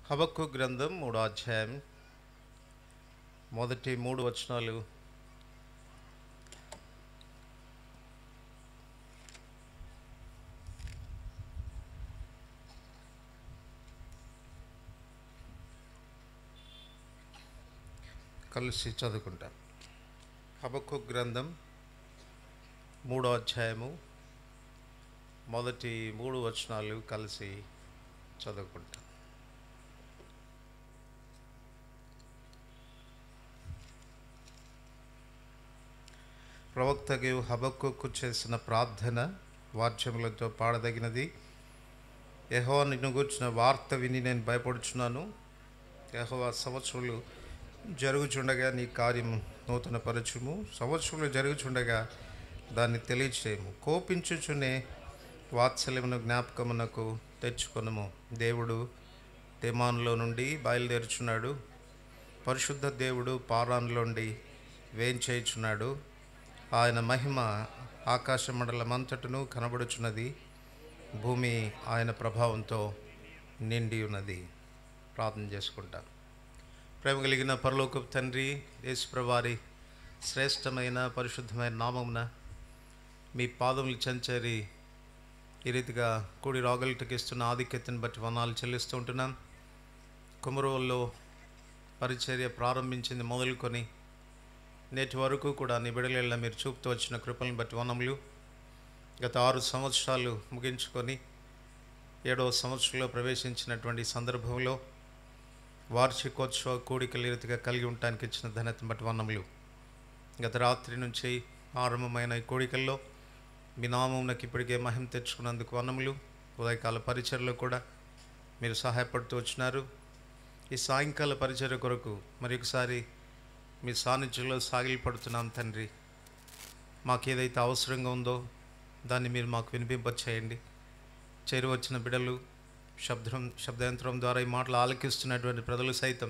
హబక్కు గ్రంథం మూడో అధ్యాయం మొదటి మూడు వచనాలు కలిసి చదువుకుంటాం హబక్కు గ్రంథం మూడో అధ్యాయము మొదటి మూడు వచనాలు కలిసి చదువుకుంటాం ప్రవక్తకు హబక్కుకు చేసిన ప్రార్థన వాద్యములతో పాడదగినది యెహోవా నిన్ను గూర్చిన వార్త విని నేను భయపడుచున్నాను యెహోవా సంవత్సరాలు జరుగుచుండగా నీ కార్యం నూతన పరచుము సంవత్సరంలో జరుగుచుండగా దాన్ని తెలియచేయము కోపించుచునే వాత్సల్యమును జ్ఞాపకమునకు తెచ్చుకొనము దేవుడు తేమానులో నుండి బయలుదేరుచున్నాడు పరిశుద్ధ దేవుడు పారాన్లో నుండి వేంచేయుచున్నాడు ఆయన మహిమ ఆకాశ మండలమంతటను కనబడుచున్నది భూమి ఆయన ప్రభావంతో నిండి ఉన్నది ప్రార్థన చేసుకుంటా ప్రేమ కలిగిన పరలోకపు తండ్రి యేసుప్రవారి శ్రేష్టమైన పరిశుద్ధమైన నామమున మీ పాదములు చంచరి ఈ రీతిగా కూడి రాగలిటకి ఇస్తున్న ఆధిక్యతను బట్టి వనాలు చెల్లిస్తూ ఉంటున్నాం కుమరువుల్లో పరిచర్య ప్రారంభించింది మొదలుకొని నేటి వరకు కూడా నీ బిడలేళ్ళ మీరు చూపుతూ వచ్చిన కృపలను బట్టి వనములు గత ఆరు సంవత్సరాలు ముగించుకొని ఏడవ సంవత్సరంలో ప్రవేశించినటువంటి సందర్భంలో వార్షికోత్సవ కూడికలు ఈ రీతిగా కలిగి ఉండటానికి ఇచ్చిన ధన్యతను బట్టి వనములు గత రాత్రి నుంచి ఆరంభమైన ఈ కూడికల్లో మీ నామమునకు ఇప్పటికే మహిమ తెచ్చుకున్నందుకు వనములు ఉదయకాల పరిచయలో కూడా మీరు సహాయపడుతూ వచ్చినారు ఈ సాయంకాల పరిచయ కొరకు మరి ఒకసారి మీ సాన్నిధ్యంలో సాగిలపడుతున్నాం తండ్రి మాకు ఏదైతే అవసరంగా ఉందో దాన్ని మీరు మాకు వినిపింపచేయండి చేరువచ్చిన బిడలు శబ్దం శబ్దయంత్రం ద్వారా ఈ మాటలు ఆలకిస్తున్నటువంటి ప్రజలు సైతం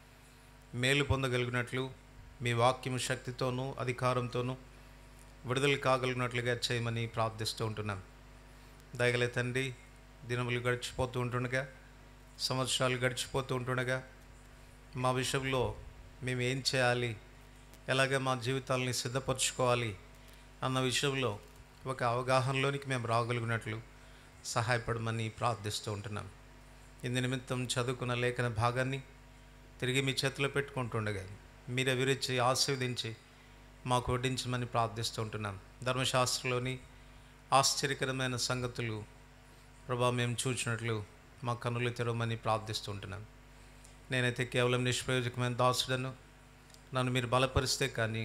మేలు పొందగలిగినట్లు మీ వాక్యము శక్తితోనూ అధికారంతోనూ విడుదల కాగలిగినట్లుగా చేయమని ప్రార్థిస్తూ ఉంటున్నాం దయగలే తండ్రి దినములు గడిచిపోతూ ఉంటుండగా సంవత్సరాలు గడిచిపోతూ ఉంటుండగా మా విషయంలో మేము ఏం చేయాలి ఎలాగ మా జీవితాలని సిద్ధపరచుకోవాలి అన్న విషయంలో ఒక అవగాహనలోనికి మేము రాగలిగినట్లు సహాయపడమని ప్రార్థిస్తూ ఉంటున్నాం ఇందు నిమిత్తం చదువుకున్న లేఖన భాగాన్ని తిరిగి మీ చేతిలో పెట్టుకుంటుండగా మీరే విరిచి ఆశీర్వదించి మాకు వడ్డించమని ప్రార్థిస్తూ ఉంటున్నాం ధర్మశాస్త్రంలోని ఆశ్చర్యకరమైన సంగతులు ప్రభా మేము చూచినట్లు మా కన్నులు తెరవమని ప్రార్థిస్తూ ఉంటున్నాం నేనైతే కేవలం నిష్ప్రయోజకమైన దాసుడను నన్ను మీరు బలపరిస్తే కానీ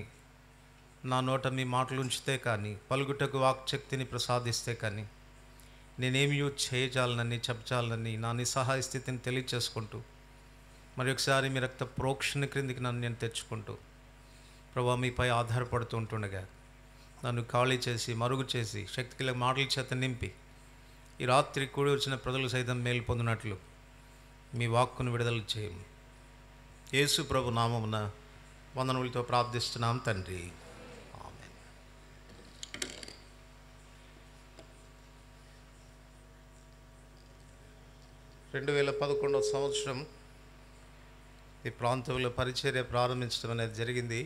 నా నోట మీ మాటలు ఉంచితే కానీ పలుగుటకు వాక్శక్తిని ప్రసాదిస్తే కానీ నేనేమి చేయజాలనని చెప్పచాలనని నా నిస్సహాయ స్థితిని తెలియచేసుకుంటూ మరి ఒకసారి మీ రక్త ప్రోక్షణ క్రిందికి నన్ను నేను తెచ్చుకుంటూ ప్రభా మీపై ఆధారపడుతూ ఉంటుండగా నన్ను ఖాళీ చేసి మరుగు చేసి శక్తికి మాటల చేత నింపి ఈ రాత్రి కూడి వచ్చిన ప్రజలు సైతం మేలు పొందినట్లు మీ వాక్కును విడుదల చేయము యేసు ప్రభు నామమున వందనములతో ప్రార్థిస్తున్నాం తండ్రి ఆమేన్ రెండు వేల పదకొండవ సంవత్సరం ఈ ప్రాంతంలో పరిచర్య ప్రారంభించడం అనేది జరిగింది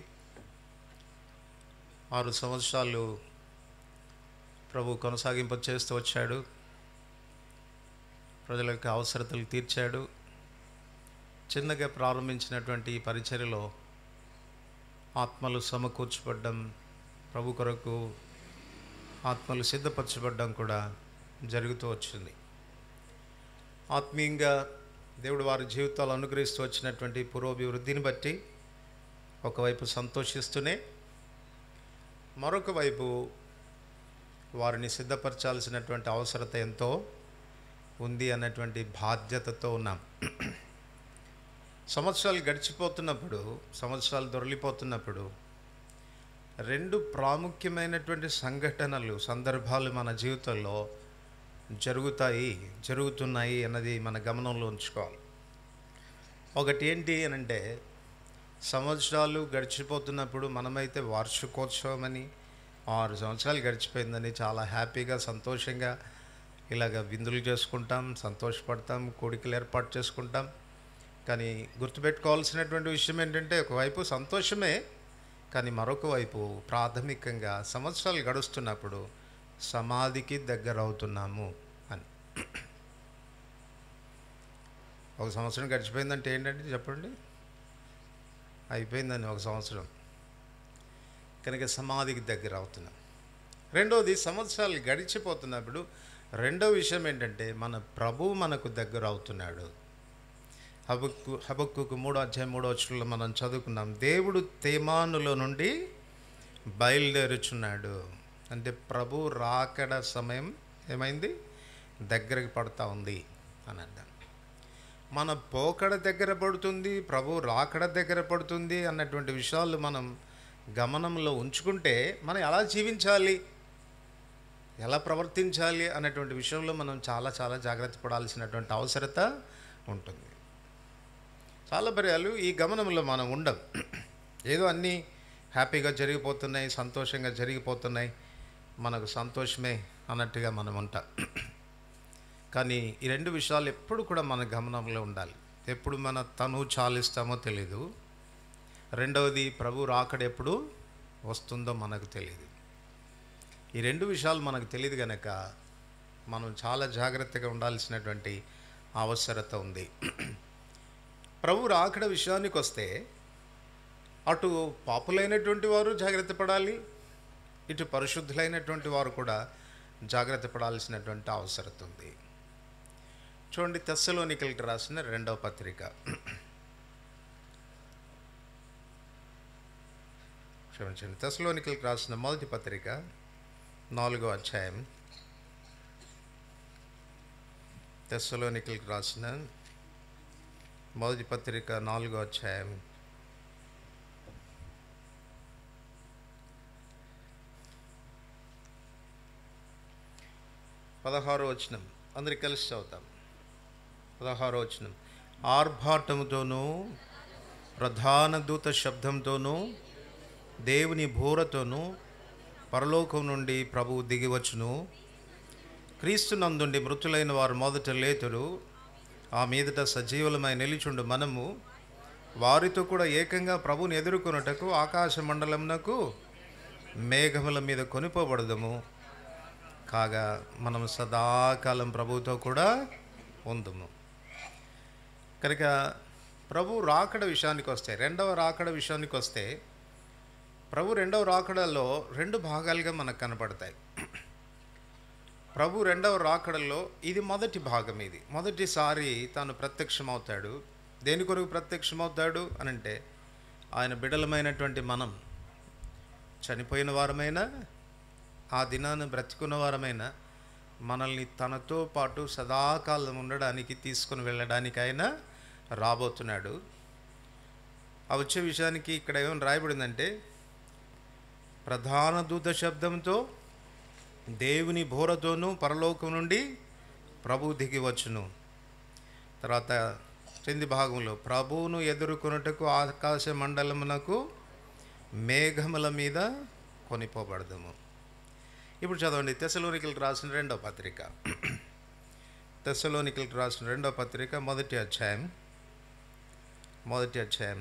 ఆరు సంవత్సరాలు ప్రభు కొనసాగింప చేస్తూ వచ్చాడు ప్రజల యొక్క అవసరతలు తీర్చాడు చిన్నగా ప్రారంభించినటువంటి ఈ పరిచర్యలో ఆత్మలు సమకూర్చబడ్డం ప్రభు కొరకు ఆత్మలు సిద్ధపరచబడ్డం కూడా జరుగుతూ వచ్చింది ఆత్మీయంగా దేవుడు వారి జీవితాలు అనుగ్రహిస్తూ వచ్చినటువంటి పురోభివృద్ధిని బట్టి ఒకవైపు సంతోషిస్తూనే మరొక వైపు వారిని సిద్ధపరచాల్సినటువంటి అవసరత ఎంతో ఉంది అన్నటువంటి బాధ్యతతో ఉన్నాం సంవత్సరాలు గడిచిపోతున్నప్పుడు సంవత్సరాలు దొరలిపోతున్నప్పుడు రెండు ప్రాముఖ్యమైనటువంటి సంఘటనలు సందర్భాలు మన జీవితంలో జరుగుతాయి జరుగుతున్నాయి అన్నది మన గమనంలో ఉంచుకోవాలి ఒకటి ఏంటి అని అంటే సంవత్సరాలు గడిచిపోతున్నప్పుడు మనమైతే వార్షికోత్సవం అని ఆరు సంవత్సరాలు గడిచిపోయిందని చాలా హ్యాపీగా సంతోషంగా ఇలాగ విందులు చేసుకుంటాం సంతోషపడతాం కోడికలు ఏర్పాటు చేసుకుంటాం కానీ గుర్తుపెట్టుకోవాల్సినటువంటి విషయం ఏంటంటే ఒకవైపు సంతోషమే కానీ మరొక వైపు ప్రాథమికంగా సంవత్సరాలు గడుస్తున్నప్పుడు సమాధికి దగ్గర అవుతున్నాము అని ఒక సంవత్సరం గడిచిపోయిందంటే ఏంటంటే చెప్పండి అయిపోయిందని ఒక సంవత్సరం కనుక సమాధికి దగ్గర అవుతున్నాం రెండవది సంవత్సరాలు గడిచిపోతున్నప్పుడు రెండో విషయం ఏంటంటే మన ప్రభు మనకు దగ్గర అవుతున్నాడు హబక్కు హబక్కుకు మూడో అధ్యాయం మూడో వచ్చులో మనం చదువుకున్నాం దేవుడు తేమానులో నుండి బయలుదేరుచున్నాడు అంటే ప్రభు రాకడ సమయం ఏమైంది దగ్గరికి పడతా ఉంది అని అర్థం మన పోకడ దగ్గర పడుతుంది ప్రభు రాకడ దగ్గర పడుతుంది అన్నటువంటి విషయాలు మనం గమనంలో ఉంచుకుంటే మనం ఎలా జీవించాలి ఎలా ప్రవర్తించాలి అనేటువంటి విషయంలో మనం చాలా చాలా జాగ్రత్త పడాల్సినటువంటి అవసరత ఉంటుంది చాలా పర్యాలు ఈ గమనంలో మనం ఉండం ఏదో అన్నీ హ్యాపీగా జరిగిపోతున్నాయి సంతోషంగా జరిగిపోతున్నాయి మనకు సంతోషమే అన్నట్టుగా మనం ఉంటాం కానీ ఈ రెండు విషయాలు ఎప్పుడు కూడా మన గమనంలో ఉండాలి ఎప్పుడు మన తను చాలిస్తామో తెలీదు రెండవది ప్రభు రాకడ ఎప్పుడు వస్తుందో మనకు తెలియదు ఈ రెండు విషయాలు మనకు తెలియదు కనుక మనం చాలా జాగ్రత్తగా ఉండాల్సినటువంటి అవసరత ఉంది ప్రభు రాకడ విషయానికి వస్తే అటు పాపులైనటువంటి వారు జాగ్రత్త పడాలి ఇటు పరిశుద్ధులైనటువంటి వారు కూడా జాగ్రత్త పడాల్సినటువంటి అవసరత ఉంది చూడండి తెస్సలోనికలకి రాసిన రెండవ పత్రిక క్షమించండి తెస్సలోనికలకి రాసిన మొదటి పత్రిక నాలుగో అధ్యాయం తెస్సలోనికలకి రాసిన మొదటి పత్రిక నాలుగో అధ్యాయం పదహారో వచనం అందరికి కలిసి చదువుతాం పదహారో వచనం ఆర్భాటముతోనూ ప్రధాన దూత శబ్దంతోనూ దేవుని భూరతోనూ పరలోకం నుండి ప్రభువు దిగివచ్చును క్రీస్తునందుండి మృతులైన వారు మొదట లేతురు ఆ మీదట సజీవులమై నిలిచుండు మనము వారితో కూడా ఏకంగా ప్రభుని ఎదుర్కొనుటకు ఆకాశ మండలమునకు మేఘముల మీద కొనిపోబడదము కాగా మనం సదాకాలం ప్రభుతో కూడా ఉందుము కనుక ప్రభు రాకడ విషయానికి వస్తే రెండవ రాకడ విషయానికి వస్తే ప్రభు రెండవ రాకడలో రెండు భాగాలుగా మనకు కనపడతాయి ప్రభు రెండవ రాకడలో ఇది మొదటి భాగం ఇది మొదటిసారి తాను ప్రత్యక్షమవుతాడు దేని కొరకు ప్రత్యక్షమవుతాడు అని అంటే ఆయన బిడలమైనటువంటి మనం చనిపోయిన వారమైనా ఆ దినాన్ని బ్రతికున్న వారమైనా మనల్ని తనతో పాటు సదాకాలం ఉండడానికి తీసుకుని వెళ్ళడానికి ఆయన రాబోతున్నాడు ఆ వచ్చే విషయానికి ఇక్కడ ఏమైనా రాయబడిందంటే ప్రధాన దూత శబ్దంతో దేవుని బోరతోనూ పరలోకం నుండి ప్రభు దిగి వచ్చును తర్వాత కింది భాగంలో ప్రభువును ఎదుర్కొనుటకు ఆకాశ మండలమునకు మేఘముల మీద కొనిపోబడదము ఇప్పుడు చదవండి తెసలోనికలకు రాసిన రెండవ పత్రిక తెసలోనికలకు రాసిన రెండవ పత్రిక మొదటి అధ్యాయం మొదటి అధ్యాయం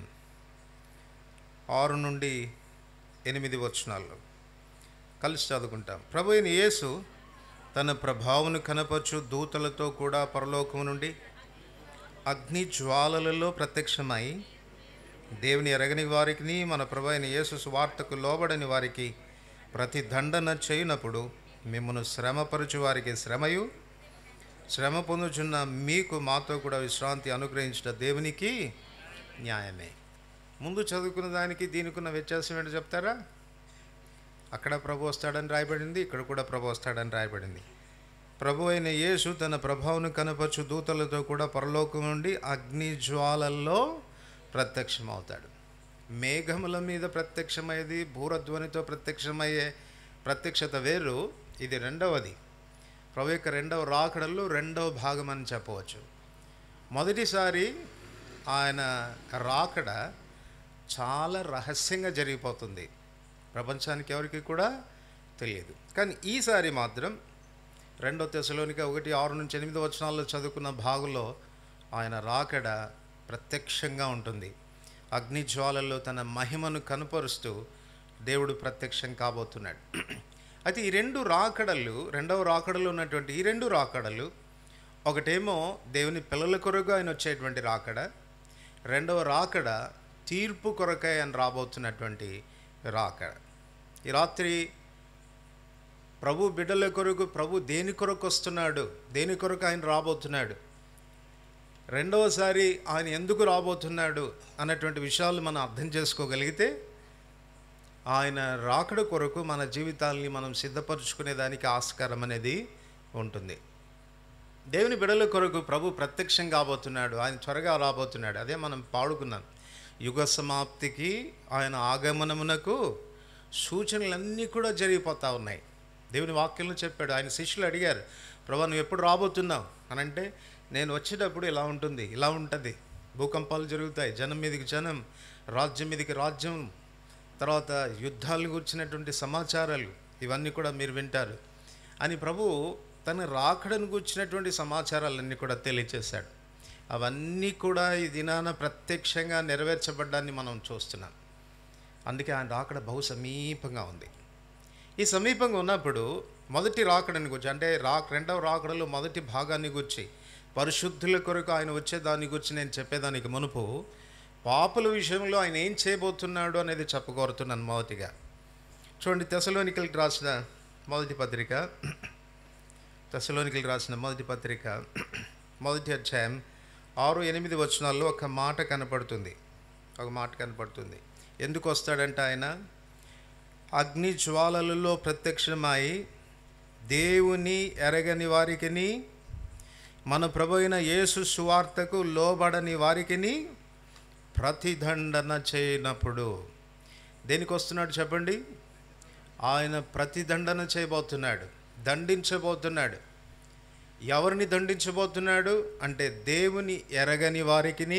ఆరు నుండి ఎనిమిది వచనాల్లో కలిసి చదువుకుంటాం ప్రభు అయిన యేసు తన ప్రభావను కనపరచు దూతలతో కూడా పరలోకము నుండి అగ్ని జ్వాలలలో ప్రత్యక్షమై దేవుని ఎరగని వారికి మన ప్రభు అయిన యేసు సువార్తకు లోబడని వారికి ప్రతి దండన చేయనప్పుడు మిమ్మను శ్రమపరచు వారికి శ్రమయు శ్రమ పొందుచున్న మీకు మాతో కూడా విశ్రాంతి అనుగ్రహించిన దేవునికి న్యాయమే ముందు చదువుకున్న దానికి దీనికి ఉన్న వ్యత్యాసం ఏంటో చెప్తారా అక్కడ ప్రభు వస్తాడని రాయబడింది ఇక్కడ కూడా ప్రభు వస్తాడని రాయబడింది ప్రభు అయిన యేసు తన ప్రభావం కనపరచు దూతలతో కూడా పరలోకం నుండి అగ్ని జ్వాలల్లో ప్రత్యక్షమవుతాడు మేఘముల మీద ప్రత్యక్షమయ్యేది భూరధ్వనితో ప్రత్యక్షమయ్యే ప్రత్యక్షత వేరు ఇది రెండవది ప్రభు యొక్క రెండవ రాకడల్లో రెండవ భాగం అని చెప్పవచ్చు మొదటిసారి ఆయన రాకడ చాలా రహస్యంగా జరిగిపోతుంది ప్రపంచానికి ఎవరికి కూడా తెలియదు కానీ ఈసారి మాత్రం రెండో తెశలోనిక ఒకటి ఆరు నుంచి ఎనిమిది వచనాల్లో చదువుకున్న భాగంలో ఆయన రాకడ ప్రత్యక్షంగా ఉంటుంది అగ్ని జ్వాలల్లో తన మహిమను కనుపరుస్తూ దేవుడు ప్రత్యక్షం కాబోతున్నాడు అయితే ఈ రెండు రాకడలు రెండవ రాకడలు ఉన్నటువంటి ఈ రెండు రాకడలు ఒకటేమో దేవుని పిల్లల కొరకు ఆయన వచ్చేటువంటి రాకడ రెండవ రాకడ తీర్పు కొరకై ఆయన రాబోతున్నటువంటి రాకడ ఈ రాత్రి ప్రభు బిడ్డల కొరకు ప్రభు దేని కొరకు వస్తున్నాడు దేని కొరకు ఆయన రాబోతున్నాడు రెండవసారి ఆయన ఎందుకు రాబోతున్నాడు అన్నటువంటి విషయాలు మనం అర్థం చేసుకోగలిగితే ఆయన రాకడ కొరకు మన జీవితాల్ని మనం సిద్ధపరచుకునే దానికి ఆస్కారం అనేది ఉంటుంది దేవుని బిడల కొరకు ప్రభు ప్రత్యక్షం కాబోతున్నాడు ఆయన త్వరగా రాబోతున్నాడు అదే మనం పాడుకున్నాం యుగ సమాప్తికి ఆయన ఆగమనమునకు సూచనలన్నీ కూడా జరిగిపోతూ ఉన్నాయి దేవుని వాక్యంలో చెప్పాడు ఆయన శిష్యులు అడిగారు ప్రభా నువ్వు ఎప్పుడు రాబోతున్నావు అని అంటే నేను వచ్చేటప్పుడు ఇలా ఉంటుంది ఇలా ఉంటుంది భూకంపాలు జరుగుతాయి జనం మీదకి జనం రాజ్యం మీదకి రాజ్యం తర్వాత యుద్ధాలు గురించినటువంటి సమాచారాలు ఇవన్నీ కూడా మీరు వింటారు అని ప్రభు తన రాకడను గుర్చినటువంటి సమాచారాలన్నీ కూడా తెలియచేశాడు అవన్నీ కూడా ఈ దినాన ప్రత్యక్షంగా నెరవేర్చబడ్డాన్ని మనం చూస్తున్నాం అందుకే ఆయన రాకడ బహు సమీపంగా ఉంది ఈ సమీపంగా ఉన్నప్పుడు మొదటి రాకడని గురించి అంటే రా రెండవ రాకడలో మొదటి భాగాన్ని గురించి పరిశుద్ధుల కొరకు ఆయన వచ్చే దాని గురించి నేను చెప్పేదానికి మునుపు పాపుల విషయంలో ఆయన ఏం చేయబోతున్నాడు అనేది చెప్పగోరుతున్నాను మొదటిగా చూడండి తెసలోనికలకి రాసిన మొదటి పత్రిక తెసలోనికలకి రాసిన మొదటి పత్రిక మొదటి అధ్యాయం ఆరు ఎనిమిది వచనాల్లో ఒక మాట కనపడుతుంది ఒక మాట కనపడుతుంది ఎందుకు వస్తాడంటే ఆయన అగ్ని జ్వాలలలో ప్రత్యక్షమై దేవుని ఎరగని వారికిని మన ప్రభు అయిన యేసు సువార్తకు లోబడని వారికిని ప్రతిదండన చేయనప్పుడు దేనికి వస్తున్నాడు చెప్పండి ఆయన ప్రతిదండన చేయబోతున్నాడు దండించబోతున్నాడు ఎవరిని దండించబోతున్నాడు అంటే దేవుని ఎరగని వారికిని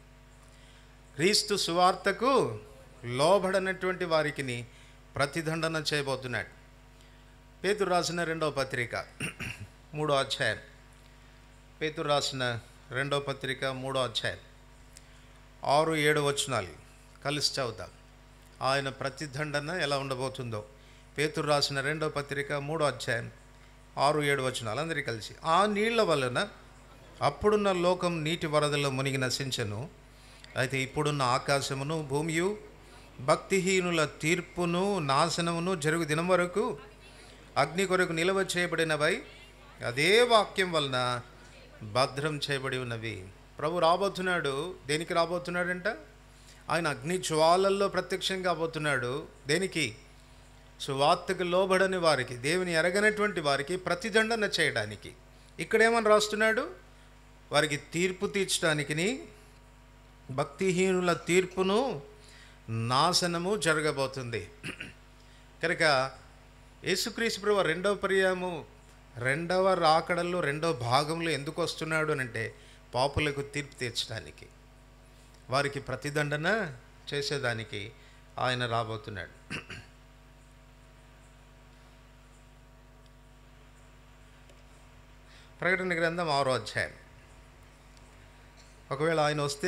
క్రీస్తు సువార్తకు లోబడనటువంటి వారికిని ప్రతిదండన చేయబోతున్నాడు పేతురు రాసిన రెండవ పత్రిక మూడో అధ్యాయం పేతురు రాసిన రెండవ పత్రిక మూడో అధ్యాయం ఆరు ఏడు వచనాలు కలిసి చదువుతాం ఆయన ప్రతిదండన ఎలా ఉండబోతుందో పేతురు రాసిన రెండవ పత్రిక మూడో అధ్యాయం ఆరు ఏడు వచనాలు అందరికీ కలిసి ఆ నీళ్ల వలన అప్పుడున్న లోకం నీటి వరదలో మునిగి నశించను అయితే ఇప్పుడున్న ఆకాశమును భూమియు భక్తిహీనుల తీర్పును నాశనమును జరుగు దినం వరకు అగ్ని కొరకు నిలవ చేయబడినవై అదే వాక్యం వలన భద్రం చేయబడి ఉన్నవి ప్రభు రాబోతున్నాడు దేనికి రాబోతున్నాడంట ఆయన అగ్ని జ్వాలల్లో ప్రత్యక్షం కాబోతున్నాడు దేనికి సువార్తకు లోబడని వారికి దేవుని ఎరగనటువంటి వారికి ప్రతిదండన చేయడానికి ఇక్కడేమని రాస్తున్నాడు వారికి తీర్పు తీర్చడానికిని భక్తిహీనుల తీర్పును నాశనము జరగబోతుంది కనుక యేసుక్రీస్తు ప్రభు రెండవ పర్యాము రెండవ రాకడల్లో రెండవ భాగంలో ఎందుకు వస్తున్నాడు అని అంటే పాపులకు తీర్పు తీర్చడానికి వారికి ప్రతిదండన చేసేదానికి ఆయన రాబోతున్నాడు ప్రకటన గ్రంథం ఆరో అధ్యాయం ఒకవేళ ఆయన వస్తే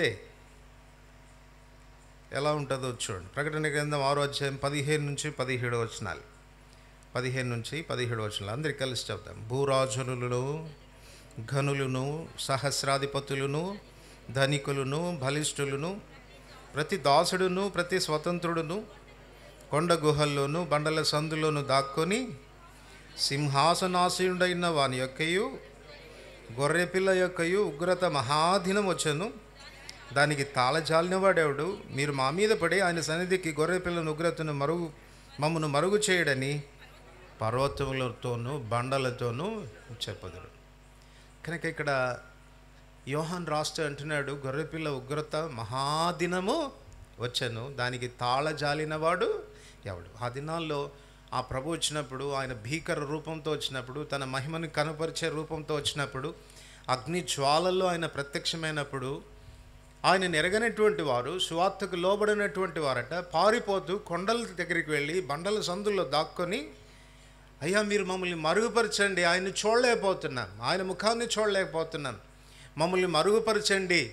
ఎలా ఉంటుందో చూడండి ప్రకటన గ్రంథం ఆరో అధ్యాయం పదిహేను నుంచి పదిహేడు వచనాలు పదిహేను నుంచి పదిహేడు వచనాలు అందరికి కలిసి చెప్తాం భూరాజులను ఘనులను సహస్రాధిపతులను ధనికులను బలిష్ఠులను ప్రతి దాసుడును ప్రతి స్వతంత్రుడును కొండ గుహల్లోను బండల సందులోను దాక్కొని సింహాసనాసీనుడైన వాని యొక్కయు గొర్రెపిల్ల యొక్కయు ఉగ్రత మహాదినం వచ్చను దానికి తాళజాలిన వాడేవాడు మీరు మా మీద పడి ఆయన సన్నిధికి గొర్రెపిల్లను ఉగ్రతను మరుగు మమ్మను మరుగు చేయడని పర్వతములతోనూ బండలతోనూ చెప్పదురు కనుక ఇక్కడ యోహాన్ రాష్ట్ర అంటున్నాడు గొర్రెపిల్ల ఉగ్రత మహాదినము వచ్చాను దానికి తాళజాలినవాడు ఎవడు ఆ దినాల్లో ఆ ప్రభు వచ్చినప్పుడు ఆయన భీకర రూపంతో వచ్చినప్పుడు తన మహిమను కనపరిచే రూపంతో వచ్చినప్పుడు అగ్ని జ్వాలల్లో ఆయన ప్రత్యక్షమైనప్పుడు ఆయన నెరగనటువంటి వారు సువార్తకు లోబడినటువంటి వారట పారిపోతూ కొండల దగ్గరికి వెళ్ళి బండల సందుల్లో దాక్కొని అయ్యా మీరు మమ్మల్ని మరుగుపరచండి ఆయన్ని చూడలేకపోతున్నాం ఆయన ముఖాన్ని చూడలేకపోతున్నాం మమ్మల్ని మరుగుపరచండి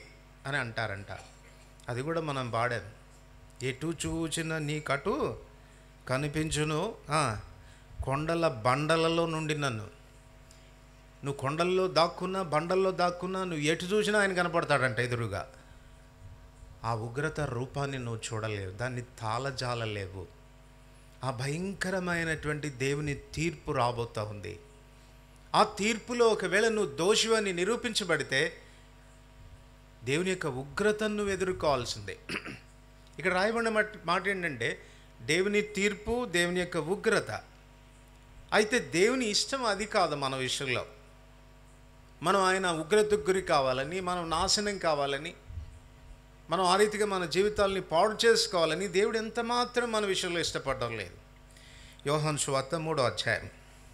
అని అంటారంట అది కూడా మనం పాడాం ఎటు చూచిన నీ కటు కనిపించును ఆ, కొండల బండలలో నుండి నన్ను నువ్వు కొండల్లో దాక్కున్నా బండల్లో దాక్కున్నా నువ్వు ఎటు చూసినా ఆయన కనపడతాడంట ఎదురుగా ఆ ఉగ్రత రూపాన్ని నువ్వు చూడలేవు దాన్ని తాళజాలలేవు ఆ భయంకరమైనటువంటి దేవుని తీర్పు రాబోతా ఉంది ఆ తీర్పులో ఒకవేళ నువ్వు దోషివని నిరూపించబడితే దేవుని యొక్క ఉగ్రతను నువ్వు ఎదుర్కోవాల్సిందే ఇక్కడ రాయబడిన మాట- మాట ఏంటంటే దేవుని తీర్పు దేవుని యొక్క ఉగ్రత అయితే దేవుని ఇష్టం అది కాదు మన విషయంలో మనం ఆయన ఉగ్రతకు గురి కావాలని మనం నాశనం కావాలని మనం ఆ రీతిగా మన జీవితాల్ని పాడు చేసుకోవాలని దేవుడు ఎంత మాత్రం మన విషయంలో ఇష్టపడడం లేదు యోహన్ స్వాత మూడో అధ్యాయం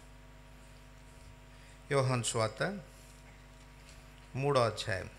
యోహన్ స్వాత మూడో అధ్యాయం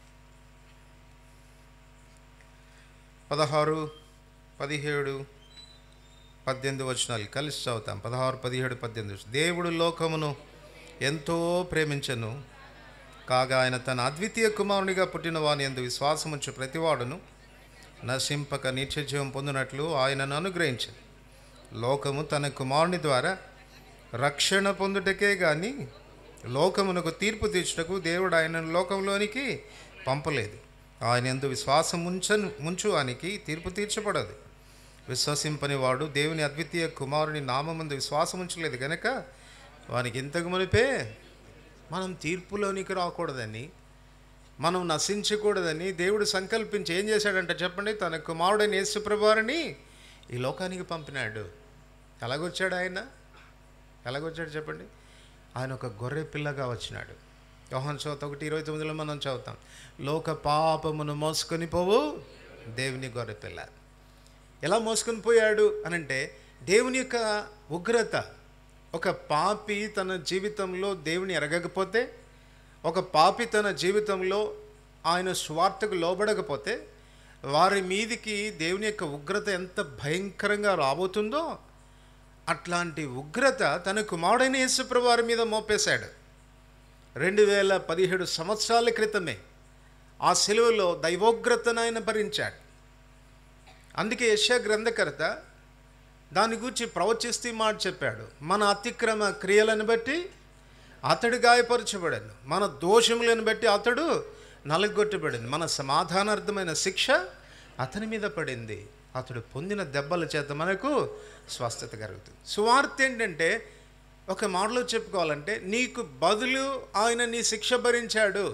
పదహారు పదిహేడు పద్దెనిమిది వచనాలు కలిసి చదువుతాం పదహారు పదిహేడు పద్దెనిమిది వచనాలు. దేవుడు లోకమును ఎంతో ప్రేమించను కాగా ఆయన తన అద్వితీయ కుమారునిగా పుట్టిన వాని ఎందు విశ్వాసముంచు ప్రతివాడును నశింపక నిత్యజీవం పొందినట్లు ఆయనను అనుగ్రహించను లోకము తన కుమారుని ద్వారా రక్షణ పొందుటకే గాని లోకమునకు తీర్పు తీర్చుటకు దేవుడు ఆయనను లోకంలోనికి పంపలేదు ఆయన ఎందు విశ్వాసం ఉంచను ముంచువానికి తీర్పు తీర్చబడదు విశ్వసింపని వాడు దేవుని అద్వితీయ కుమారుని నామముందు విశ్వాసం ఉంచలేదు కనుక వానికి ఇంతకు మునిపే మనం తీర్పులోనికి రాకూడదని మనం నశించకూడదని దేవుడు సంకల్పించి ఏం చేశాడంటే చెప్పండి తన కుమారుడైన యేసుప్రభువారిని ఈ లోకానికి పంపినాడు ఎలాగొచ్చాడు ఆయన ఎలాగొచ్చాడు చెప్పండి ఆయన ఒక గొర్రె పిల్లగా వచ్చినాడు యోహన్ చోత ఒకటి ఇరవై తొమ్మిదిలో మనం చదువుతాం లోక పాపమును మోసుకొని పోవు దేవుని గొర్రె పిల్ల ఎలా మోసుకొని పోయాడు అనంటే దేవుని యొక్క ఉగ్రత ఒక పాపి తన జీవితంలో దేవుని ఎరగకపోతే ఒక పాపి తన జీవితంలో ఆయన స్వార్థకు లోబడకపోతే వారి మీదికి దేవుని యొక్క ఉగ్రత ఎంత భయంకరంగా రాబోతుందో అట్లాంటి ఉగ్రత తన కుమారుడైన యేసుప్రభు వారి మీద మోపేశాడు రెండు వేల పదిహేడు సంవత్సరాల క్రితమే ఆ సెలవులో దైవోగ్రతను ఆయన భరించాడు అందుకే యశ గ్రంథకర్త దాని గురించి ప్రవచిస్తూ ఈ మాట చెప్పాడు మన అతిక్రమ క్రియలను బట్టి అతడు గాయపరచబడాను మన దోషములను బట్టి అతడు నలగొట్టబడింది మన సమాధానార్థమైన శిక్ష అతని మీద పడింది అతడు పొందిన దెబ్బల చేత మనకు స్వస్థత కలుగుతుంది సువార్త ఏంటంటే ఒక మాటలో చెప్పుకోవాలంటే నీకు బదులు ఆయన నీ శిక్ష భరించాడు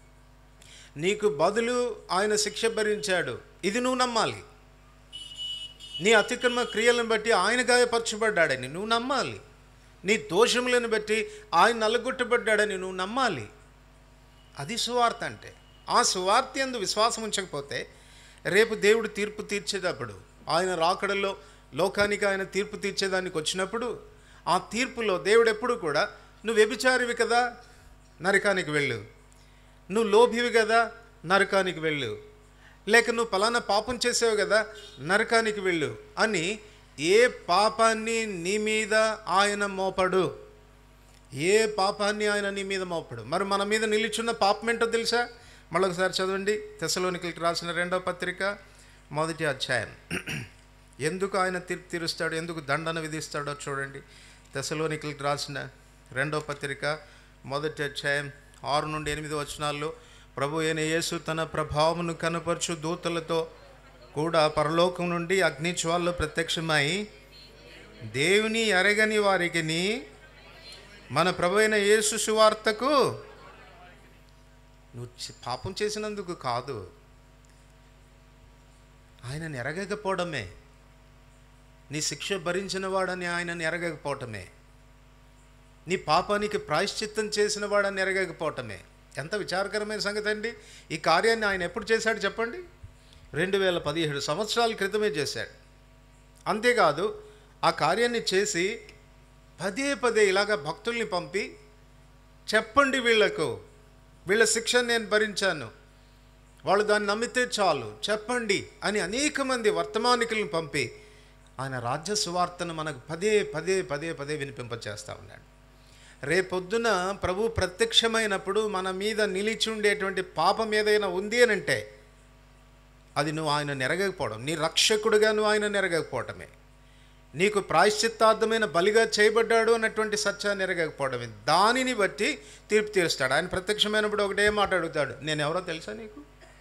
నీకు బదులు ఆయన శిక్ష భరించాడు ఇది నువ్వు నమ్మాలి నీ అతిక్రమ క్రియలను బట్టి ఆయన గాయపరచబడ్డాడని నువ్వు నమ్మాలి నీ దోషములను బట్టి ఆయన నల్లగొట్టబడ్డాడని నువ్వు నమ్మాలి అది సువార్త అంటే ఆ సువార్త ఎందు విశ్వాసం ఉంచకపోతే రేపు దేవుడు తీర్పు తీర్చేటప్పుడు ఆయన రాకడలో లోకానికి ఆయన తీర్పు తీర్చేదానికి వచ్చినప్పుడు ఆ తీర్పులో దేవుడు ఎప్పుడు కూడా నువ్వు వ్యభిచారివి కదా నరకానికి వెళ్ళు నువ్వు లోభివి కదా నరకానికి వెళ్ళు లేక నువ్వు పలానా పాపం చేసావు కదా నరకానికి వెళ్ళు అని ఏ పాపాన్ని నీ మీద ఆయన మోపడు ఏ పాపాన్ని ఆయన నీ మీద మోపడు మరి మన మీద నిలిచున్న పాపం ఏంటో తెలుసా మళ్ళొకసారి చదవండి తెసలోనికలకి రాసిన రెండవ పత్రిక మొదటి అధ్యాయం ఎందుకు ఆయన తీర్పు తీరుస్తాడు ఎందుకు దండన విధిస్తాడో చూడండి తెసలోనికలకి రాసిన రెండవ పత్రిక మొదటి అధ్యాయం ఆరు నుండి ఎనిమిది వచనాల్లో ప్రభు అయిన యేసు తన ప్రభావమును కనపరచు దూతలతో కూడా పరలోకం నుండి అగ్నిజ్వాల్లో ప్రత్యక్షమై దేవుని ఎరగని వారికిని మన ప్రభు అయిన యేసు సువార్తకు నువ్వు చి- పాపం చేసినందుకు కాదు ఆయనను ఎరగకపోవడమే నీ శిక్ష భరించిన వాడని ఆయనను ఎరగకపోవటమే నీ పాపానికి ప్రాయశ్చిత్తం చేసిన వాడని ఎరగకపోవటమే ఎంత విచారకరమైన సంగతి అండి ఈ కార్యాన్ని ఆయన ఎప్పుడు చేశాడు చెప్పండి రెండు వేల పదిహేడు సంవత్సరాల క్రితమే చేశాడు అంతేకాదు ఆ కార్యాన్ని చేసి పదే పదే ఇలాగ భక్తుల్ని పంపి చెప్పండి వీళ్లకు వీళ్ళ శిక్షను నేను భరించాను వాళ్ళు దాన్ని నమ్మితే చాలు చెప్పండి అని అనేక మంది వర్తమానికులను పంపి ఆయన రాజ్య సువార్తను మనకు పదే పదే పదే పదే వినిపింపచేస్తూ ఉన్నాడు రేపొద్దున ప్రభు ప్రత్యక్షమైనప్పుడు మన మీద నిలిచి ఉండేటువంటి పాపం ఏదైనా ఉంది అని అంటే అది నువ్వు ఆయన నెరగకపోవడం నీ రక్షకుడుగా నువ్వు ఆయన నెరగకపోవటమే నీకు ప్రాయశ్చిత్తార్థమైన బలిగా చేయబడ్డాడు అన్నటువంటి సత్యాన్ని ఎరగకపోవడమే దానిని బట్టి తీర్పు తీరుస్తాడు ఆయన ప్రత్యక్షమైనప్పుడు ఒకటే మాట అడుగుతాడు నేను ఎవరో తెలుసా నీకు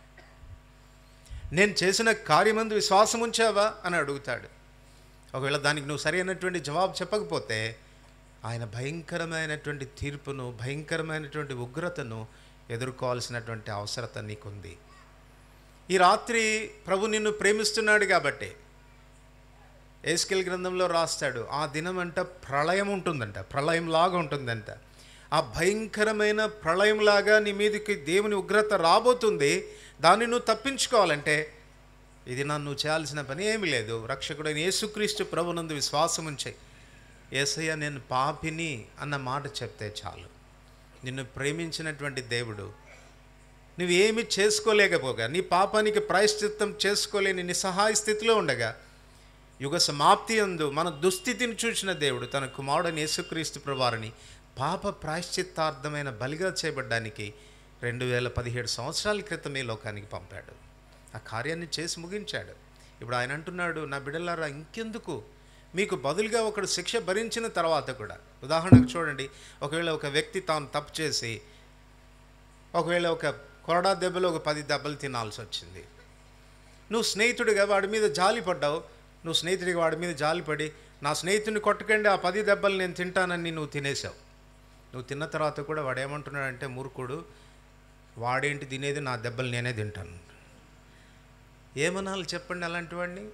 నేను చేసిన కార్యమందు విశ్వాసం ఉంచావా అని అడుగుతాడు ఒకవేళ దానికి నువ్వు సరైనటువంటి జవాబు చెప్పకపోతే ఆయన భయంకరమైనటువంటి తీర్పును భయంకరమైనటువంటి ఉగ్రతను ఎదుర్కోవాల్సినటువంటి అవసరత నీకుంది ఈ రాత్రి ప్రభు నిన్ను ప్రేమిస్తున్నాడు కాబట్టి ఏస్కెల్ గ్రంథంలో రాస్తాడు ఆ దినం అంట ప్రళయం ఉంటుందంట ప్రళయంలాగా ఉంటుందంట ఆ భయంకరమైన ప్రళయంలాగా నీ మీదకి దేవుని ఉగ్రత రాబోతుంది దాన్ని నువ్వు తప్పించుకోవాలంటే ఇది నన్ను చేయాల్సిన పని ఏమీ లేదు రక్షకుడైన యేసుక్రీస్తు ప్రభునందు విశ్వాసం ఉంచాయి ఏసయ్య నేను పాపిని అన్న మాట చెప్తే చాలు నిన్ను ప్రేమించినటువంటి దేవుడు నువ్వేమి చేసుకోలేకపోగా నీ పాపానికి ప్రాయశ్చిత్తం చేసుకోలేని నిస్సహాయ స్థితిలో ఉండగా యుగ సమాప్తి అందు మన దుస్థితిని చూసిన దేవుడు తన కుమారుడని యేసుక్రీస్తు ప్రభువారిని పాప ప్రాయశ్చిత్తార్థమైన బలిగా చేయబడ్డానికి రెండు వేల పదిహేడు సంవత్సరాల క్రితమే లోకానికి పంపాడు ఆ కార్యాన్ని చేసి ముగించాడు ఇప్పుడు ఆయన అంటున్నాడు నా బిడ్డలారా ఇంకెందుకు మీకు బదులుగా ఒకడు శిక్ష భరించిన తర్వాత కూడా ఉదాహరణకు చూడండి ఒకవేళ ఒక వ్యక్తి తాను తప్పు చేసి ఒకవేళ ఒక కొరడా దెబ్బలో ఒక పది దెబ్బలు తినాల్సి వచ్చింది నువ్వు స్నేహితుడిగా వాడి మీద జాలి పడ్డావు నువ్వు స్నేహితుడిగా వాడి మీద జాలిపడి నా స్నేహితుడిని కొట్టకండి ఆ పది దెబ్బలు నేను తింటానని నువ్వు తినేసావు నువ్వు తిన్న తర్వాత కూడా వాడు ఏమంటున్నాడంటే మూర్ఖుడు వాడేంటి తినేది నా దెబ్బలు నేనే తింటాను ఏమనాలి చెప్పండి అలాంటి వాడిని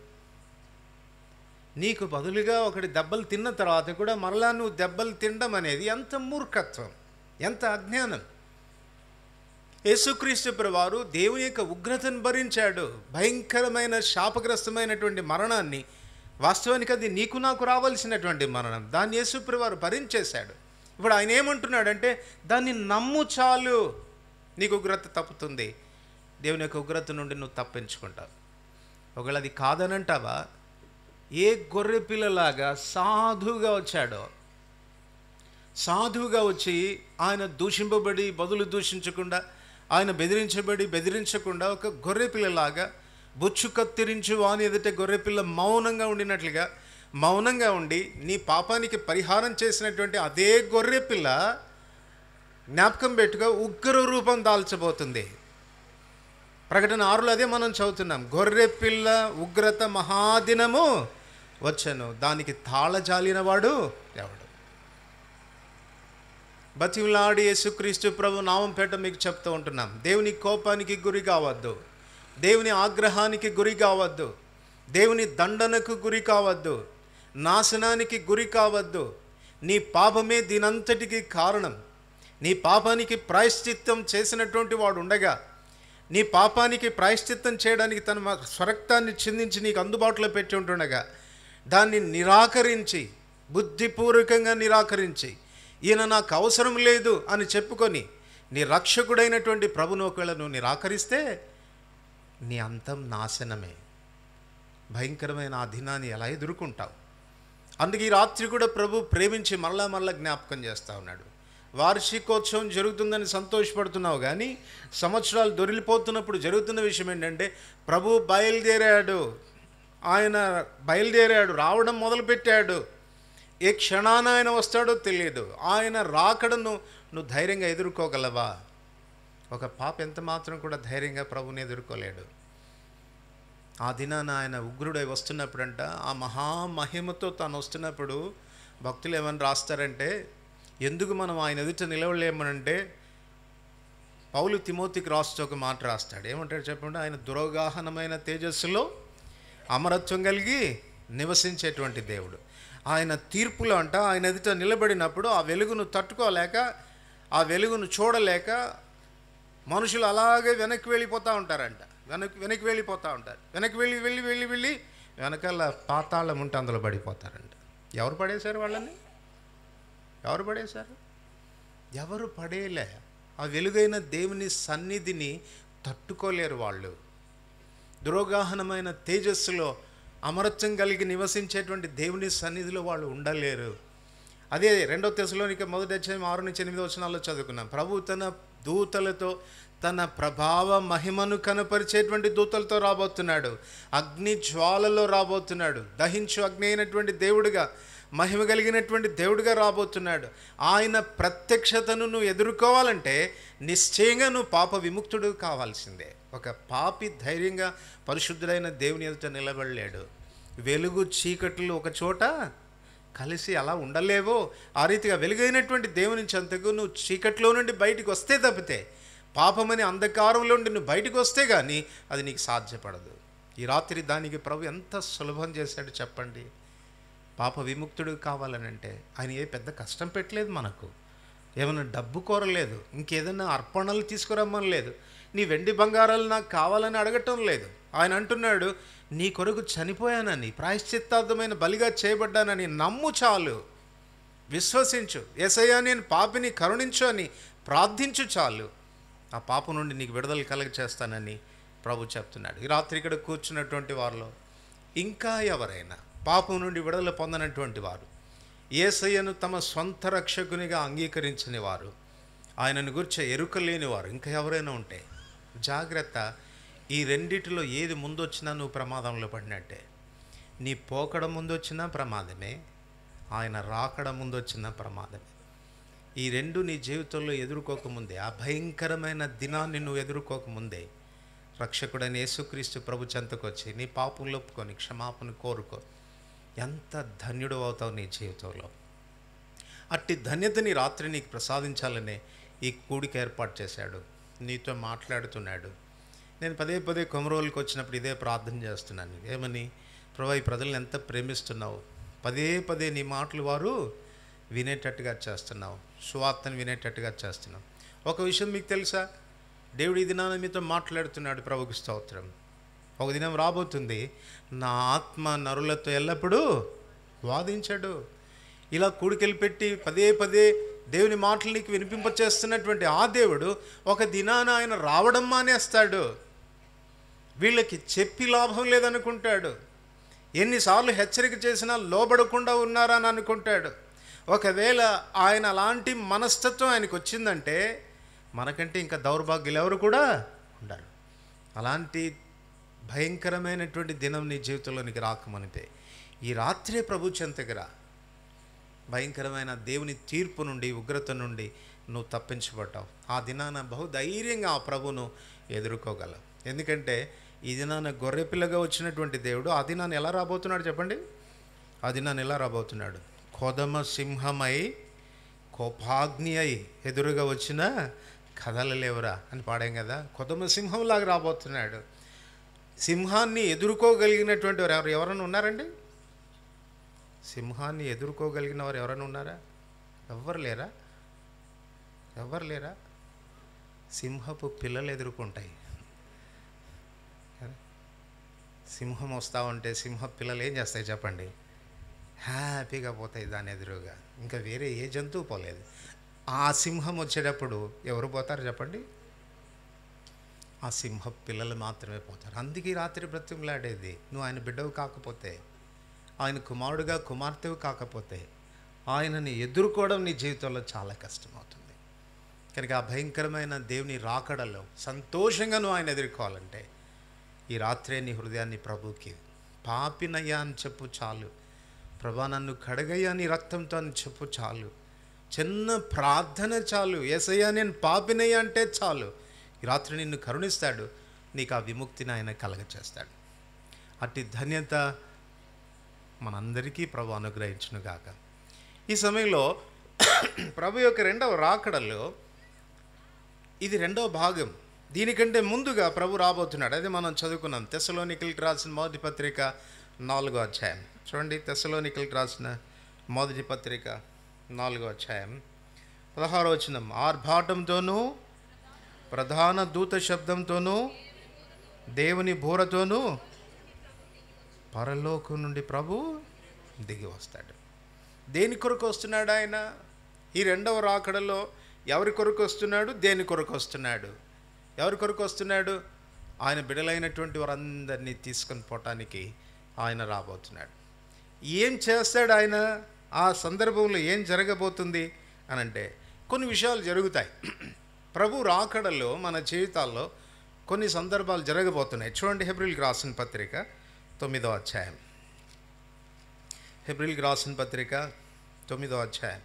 నీకు బదులుగా ఒకటి దెబ్బలు తిన్న తర్వాత కూడా మరలా నువ్వు దెబ్బలు తినడం అనేది ఎంత మూర్ఖత్వం ఎంత అజ్ఞానం యేసుక్రీస్తు వారు దేవుని యొక్క ఉగ్రతను భరించాడు భయంకరమైన శాపగ్రస్తమైనటువంటి మరణాన్ని వాస్తవానికి అది నీకు నాకు రావాల్సినటువంటి మరణం దాన్ని యేసుప్రి వారు భరించేశాడు ఇప్పుడు ఆయన ఏమంటున్నాడంటే దాన్ని నమ్ము చాలు నీకు ఉగ్రత తప్పుతుంది దేవుని యొక్క ఉగ్రత నుండి నువ్వు తప్పించుకుంటావు ఒకవేళ అది కాదనంటావా ఏ గొర్రె పిల్లలాగా సాధువుగా వచ్చాడో సాధువుగా వచ్చి ఆయన దూషింపబడి బదులు దూషించకుండా ఆయన బెదిరించబడి బెదిరించకుండా ఒక గొర్రె పిల్లలాగా బొచ్చు కత్తిరించు వాని ఎదుట గొర్రె పిల్ల మౌనంగా ఉండినట్లుగా మౌనంగా ఉండి నీ పాపానికి పరిహారం చేసినటువంటి అదే గొర్రె పిల్ల జ్ఞాపకం పెట్టుగా ఉగ్ర రూపం దాల్చబోతుంది ప్రకటన ఆరులో అదే మనం చదువుతున్నాం గొర్రె పిల్ల ఉగ్రత మహాదినము వచ్చను దానికి తాళజాలిన వాడు ఎవడు బతిలాడి యేసుక్రీస్తు ప్రభు నామం పేట మీకు చెప్తూ ఉంటున్నాం దేవుని కోపానికి గురి కావద్దు దేవుని ఆగ్రహానికి గురి కావద్దు దేవుని దండనకు గురి కావద్దు నాశనానికి గురి కావద్దు నీ పాపమే దీనంతటికి కారణం నీ పాపానికి ప్రాయశ్చిత్తం చేసినటువంటి వాడు ఉండగా నీ పాపానికి ప్రాయశ్చిత్తం చేయడానికి తన మ- స్వరక్తాన్ని చిందించి నీకు అందుబాటులో పెట్టి ఉంటుండగా దాన్ని నిరాకరించి బుద్ధిపూర్వకంగా నిరాకరించి ఈయన నాకు అవసరం లేదు అని చెప్పుకొని నీ రక్షకుడైనటువంటి ప్రభును ఒకవేళ నువ్వు నిరాకరిస్తే నీ అంతం నాశనమే భయంకరమైన ఆ దినాన్ని ఎలా ఎదుర్కొంటావు అందుకే ఈ రాత్రి కూడా ప్రభు ప్రేమించి మరలా మరలా జ్ఞాపకం చేస్తూ ఉన్నాడు వార్షికోత్సవం జరుగుతుందని సంతోషపడుతున్నావు కానీ సంవత్సరాలు దొరిలిపోతున్నప్పుడు జరుగుతున్న విషయం ఏంటంటే ప్రభు బయలుదేరాడు ఆయన బయలుదేరాడు రావడం మొదలుపెట్టాడు ఏ క్షణాన ఆయన వస్తాడో తెలియదు ఆయన రాకడను నువ్వు ధైర్యంగా ఎదుర్కోగలవా ఒక పాప ఎంత మాత్రం కూడా ధైర్యంగా ప్రభుని ఎదుర్కోలేడు ఆ దినాన ఆయన ఉగ్రుడై వస్తున్నప్పుడంట ఆ మహామహిమతో తాను వస్తున్నప్పుడు భక్తులు ఏమని రాస్తారంటే ఎందుకు మనం ఆయన ఎదుట నిలవలేమనంటే పౌలు తిమోతికి రాస్తూ ఒక మాట రాస్తాడు ఏమంటాడు చెప్పండి ఆయన దురోగాహనమైన తేజస్సులో అమరత్వం కలిగి నివసించేటువంటి దేవుడు ఆయన తీర్పులో అంట ఆయన ఎదుట నిలబడినప్పుడు ఆ వెలుగును తట్టుకోలేక ఆ వెలుగును చూడలేక మనుషులు అలాగే వెనక్కి వెళ్ళిపోతూ ఉంటారంట వెనక్కి వెనక్కి వెళ్ళిపోతూ ఉంటారు వెనక్కి వెళ్ళి వెళ్ళి వెళ్ళి వెళ్ళి వెనకాల పాతాళం ఉంటే అందులో పడిపోతారంట ఎవరు పడేశారు వాళ్ళని ఎవరు పడేశారు ఎవరు పడేయలే ఆ వెలుగైన దేవుని సన్నిధిని తట్టుకోలేరు వాళ్ళు దురోగాహనమైన తేజస్సులో అమరత్వం కలిగి నివసించేటువంటి దేవుని సన్నిధిలో వాళ్ళు ఉండలేరు అదే రెండో తెశలోనిక మొదటి అధ్యాయం ఆరు నుంచి ఎనిమిది వచనాల్లో చదువుకున్నాం ప్రభు తన దూతలతో తన ప్రభావ మహిమను కనపరిచేటువంటి దూతలతో రాబోతున్నాడు అగ్ని జ్వాలలో రాబోతున్నాడు దహించు అగ్ని అయినటువంటి దేవుడిగా మహిమ కలిగినటువంటి దేవుడిగా రాబోతున్నాడు ఆయన ప్రత్యక్షతను నువ్వు ఎదుర్కోవాలంటే నిశ్చయంగా నువ్వు పాప విముక్తుడు కావాల్సిందే ఒక పాపి ధైర్యంగా పరిశుద్ధుడైన దేవుని ఎదుట నిలబడలేడు వెలుగు చీకట్లు ఒక చోట కలిసి అలా ఉండలేవో ఆ రీతిగా వెలుగైనటువంటి దేవుని చెంతకు నువ్వు చీకట్లో నుండి బయటికి వస్తే తప్పితే పాపమని అంధకారంలో నుండి నువ్వు బయటికి వస్తే కానీ అది నీకు సాధ్యపడదు ఈ రాత్రి దానికి ప్రభు ఎంత సులభం చేశాడు చెప్పండి పాప విముక్తుడు కావాలనంటే ఆయన ఏ పెద్ద కష్టం పెట్టలేదు మనకు ఏమైనా డబ్బు కోరలేదు ఇంకేదైనా అర్పణలు తీసుకురమ్మని లేదు నీ వెండి బంగారాలు నాకు కావాలని అడగటం లేదు ఆయన అంటున్నాడు నీ కొరకు చనిపోయానని ప్రాయశ్చిత్తార్థమైన బలిగా చేయబడ్డానని నమ్ము చాలు విశ్వసించు ఏసయ్యా నేను పాపిని కరుణించు అని ప్రార్థించు చాలు ఆ పాపం నుండి నీకు విడుదల కలగ చేస్తానని ప్రభు చెప్తున్నాడు ఈ రాత్రి ఇక్కడ కూర్చున్నటువంటి వారిలో ఇంకా ఎవరైనా పాపం నుండి విడుదల పొందనటువంటి వారు ఏసయ్యను తమ సొంత రక్షకునిగా అంగీకరించని వారు ఆయనను గురించి ఎరుక లేని వారు ఇంకా ఎవరైనా ఉంటే జాగ్రత్త ఈ రెండిటిలో ఏది ముందొచ్చినా నువ్వు ప్రమాదంలో పడినట్టే నీ పోకడ ముందొచ్చినా ప్రమాదమే ఆయన రాకడ ముందొచ్చినా ప్రమాదమే ఈ రెండు నీ జీవితంలో ఎదుర్కోకముందే ఆ భయంకరమైన దినాన్ని నువ్వు ఎదుర్కోకముందే రక్షకుడైన యేసుక్రీస్తు ప్రభు చెంతకొచ్చి నీ పాపంలో ఒప్పుకొని క్షమాపణ కోరుకో ఎంత ధన్యుడు అవుతావు నీ జీవితంలో అట్టి ధన్యతని రాత్రి నీకు ప్రసాదించాలనే ఈ కూడిక ఏర్పాటు చేశాడు నీతో మాట్లాడుతున్నాడు నేను పదే పదే కొమరోలుకి వచ్చినప్పుడు ఇదే ప్రార్థన చేస్తున్నాను ఏమని ప్రభా ఈ ప్రజలను ఎంత ప్రేమిస్తున్నావు పదే పదే నీ మాటలు వారు వినేటట్టుగా చేస్తున్నావు సువార్తను వినేటట్టుగా చేస్తున్నావు ఒక విషయం మీకు తెలుసా దేవుడు ఈ దినాన మీతో మాట్లాడుతున్నాడు ప్రభుకి స్తోత్రం ఒక దినం రాబోతుంది నా ఆత్మ నరులతో ఎల్లప్పుడూ వాదించడు ఇలా కూడికెళ్ళి పెట్టి పదే పదే దేవుని మాటలు నీకు వినిపింపచేస్తున్నటువంటి ఆ దేవుడు ఒక దినాన ఆయన రావడం మానేస్తాడు వీళ్ళకి చెప్పి లాభం లేదనుకుంటాడు ఎన్నిసార్లు హెచ్చరిక చేసినా లోబడకుండా ఉన్నారని అనుకుంటాడు ఒకవేళ ఆయన అలాంటి మనస్తత్వం ఆయనకు వచ్చిందంటే మనకంటే ఇంకా దౌర్భాగ్యులు ఎవరు కూడా ఉండరు అలాంటి భయంకరమైనటువంటి దినం నీ జీవితంలో నీకు రాకమనితే ఈ రాత్రే ప్రభు చెంతకురా భయంకరమైన దేవుని తీర్పు నుండి ఉగ్రత నుండి నువ్వు తప్పించబడ్డావు ఆ దినాన బహుధైర్యంగా ఆ ప్రభును ఎదుర్కోగలవు ఎందుకంటే ఈ దినాన గొర్రెపిల్లగా వచ్చినటువంటి దేవుడు ఆ దినాన్ని ఎలా రాబోతున్నాడు చెప్పండి ఆ దినాన్ని ఎలా రాబోతున్నాడు కొదమ సింహమై కోపాగ్ని అయి ఎదురుగా వచ్చిన కథలలేవరా అని పాడాం కదా కొదమ సింహంలాగా రాబోతున్నాడు సింహాన్ని ఎదుర్కోగలిగినటువంటి వారు ఎవరు ఎవరైనా ఉన్నారండి సింహాన్ని ఎదుర్కోగలిగిన వారు ఎవరైనా ఉన్నారా ఎవ్వరు లేరా ఎవ్వరు లేరా సింహపు పిల్లలు ఎదుర్కొంటాయి సింహం వస్తూ ఉంటే సింహ పిల్లలు ఏం చేస్తాయి చెప్పండి హ్యాపీగా పోతాయి దాని ఎదురుగా ఇంకా వేరే ఏ జంతువు పోలేదు ఆ సింహం వచ్చేటప్పుడు ఎవరు పోతారు చెప్పండి ఆ సింహ పిల్లలు మాత్రమే పోతారు అందుకే ఈ రాత్రి బ్రతిమలాడేది నువ్వు ఆయన బిడ్డవు కాకపోతే ఆయన కుమారుడుగా కుమార్తెవు కాకపోతే ఆయనని ఎదుర్కోవడం నీ జీవితంలో చాలా కష్టమవుతుంది కనుక ఆ భయంకరమైన దేవుని రాకడలో సంతోషంగా నువ్వు ఆయన ఎదుర్కోవాలంటే ఈ రాత్రే నీ హృదయాన్ని ప్రభుకి పాపినయ్యా అని చెప్పు చాలు ప్రభా నన్ను కడగయ్యా నీ రక్తంతో అని చెప్పు చాలు చిన్న ప్రార్థన చాలు ఏసయ్యా నేను పాపినయ్యా అంటే చాలు ఈ రాత్రి నిన్ను కరుణిస్తాడు నీకు ఆ విముక్తిని ఆయన కలగచేస్తాడు అట్టి ధన్యత మనందరికీ ప్రభు అనుగ్రహించును గాక ఈ సమయంలో ప్రభు యొక్క రెండవ రాకడలో ఇది రెండవ భాగం దీనికంటే ముందుగా ప్రభు రాబోతున్నాడు అదే మనం చదువుకున్నాం తెసలోనికల్కి రాసిన మొదటి పత్రిక నాలుగో అధ్యాయం చూడండి తెసలోనికల్కి రాసిన మొదటి పత్రిక నాలుగో అధ్యాయం పదహారో వచనం ఆర్భాటంతోనూ ప్రధాన దూత శబ్దంతోనూ దేవుని బూరతోనూ పరలోకం నుండి ప్రభు దిగి వస్తాడు దేని కొరకు వస్తున్నాడు ఆయన ఈ రెండవ రాకడలో ఎవరి కొరకు వస్తున్నాడు దేని కొరకు వస్తున్నాడు ఎవరి కొరకు వస్తున్నాడు ఆయన బిడలైనటువంటి వారందరినీ తీసుకొని పోవటానికి ఆయన రాబోతున్నాడు ఏం చేస్తాడు ఆయన ఆ సందర్భంలో ఏం జరగబోతుంది అని అంటే కొన్ని విషయాలు జరుగుతాయి ప్రభు రాకడలో మన జీవితాల్లో కొన్ని సందర్భాలు జరగబోతున్నాయి చూడండి హెబ్రిల్కి రాసిన పత్రిక తొమ్మిదో అధ్యాయం హెబ్రిల్కి రాసిన పత్రిక తొమ్మిదో అధ్యాయం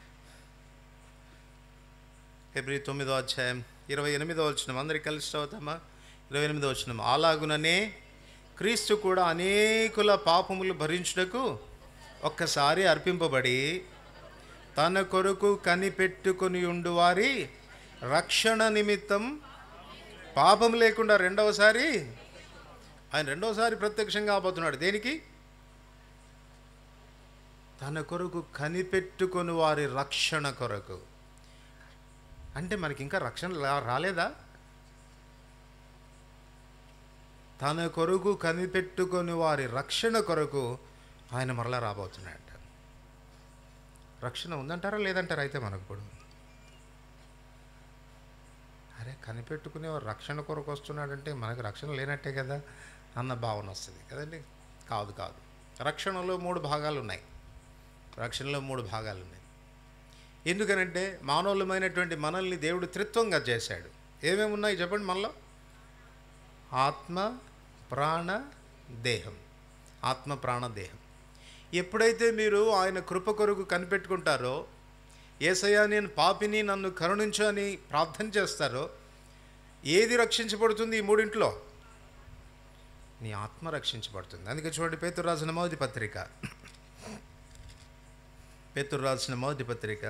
హెబ్రి తొమ్మిదో అధ్యాయం ఇరవై ఎనిమిదో వచ్చిన అందరికి కలిసి చదువుతామా ఇరవై ఎనిమిదో వచ్చిన అలాగుననే క్రీస్తు కూడా అనేకుల పాపములు భరించుటకు ఒక్కసారి అర్పింపబడి తన కొరకు కనిపెట్టుకొని ఉండు వారి రక్షణ నిమిత్తం పాపం లేకుండా రెండవసారి ఆయన రెండవసారి ప్రత్యక్షంగా కాబోతున్నాడు దేనికి తన కొరకు కనిపెట్టుకొని వారి రక్షణ కొరకు అంటే మనకి ఇంకా రక్షణ లా- రాలేదా తన కొరకు కనిపెట్టుకొని వారి రక్షణ కొరకు ఆయన మరలా రాబోతున్నాడు రక్షణ ఉందంటారా లేదంటారా అయితే మనకు ఇప్పుడు అరే కనిపెట్టుకునే వారు రక్షణ కొరకు వస్తున్నాడంటే మనకు రక్షణ లేనట్టే కదా అన్న భావన వస్తుంది కదండి కాదు కాదు రక్షణలో మూడు భాగాలు ఉన్నాయి రక్షణలో మూడు భాగాలు ఉన్నాయి ఎందుకనంటే మానవులమైనటువంటి మనల్ని దేవుడు త్రిత్వంగా చేశాడు ఏమేమి ఉన్నాయి చెప్పండి మనలో ఆత్మ ప్రాణ దేహం ఆత్మ ప్రాణ దేహం ఎప్పుడైతే మీరు ఆయన కృప కొరకు కనిపెట్టుకుంటారో ఏసయ్యా నేను పాపిని నన్ను కరుణించు అని ప్రార్థన చేస్తారో ఏది రక్షించబడుతుంది ఈ మూడింట్లో నీ ఆత్మ రక్షించబడుతుంది అందుకే చూడండి పేతురు రాసిన మొదటి పత్రిక పేతురు రాసిన మొదటి పత్రిక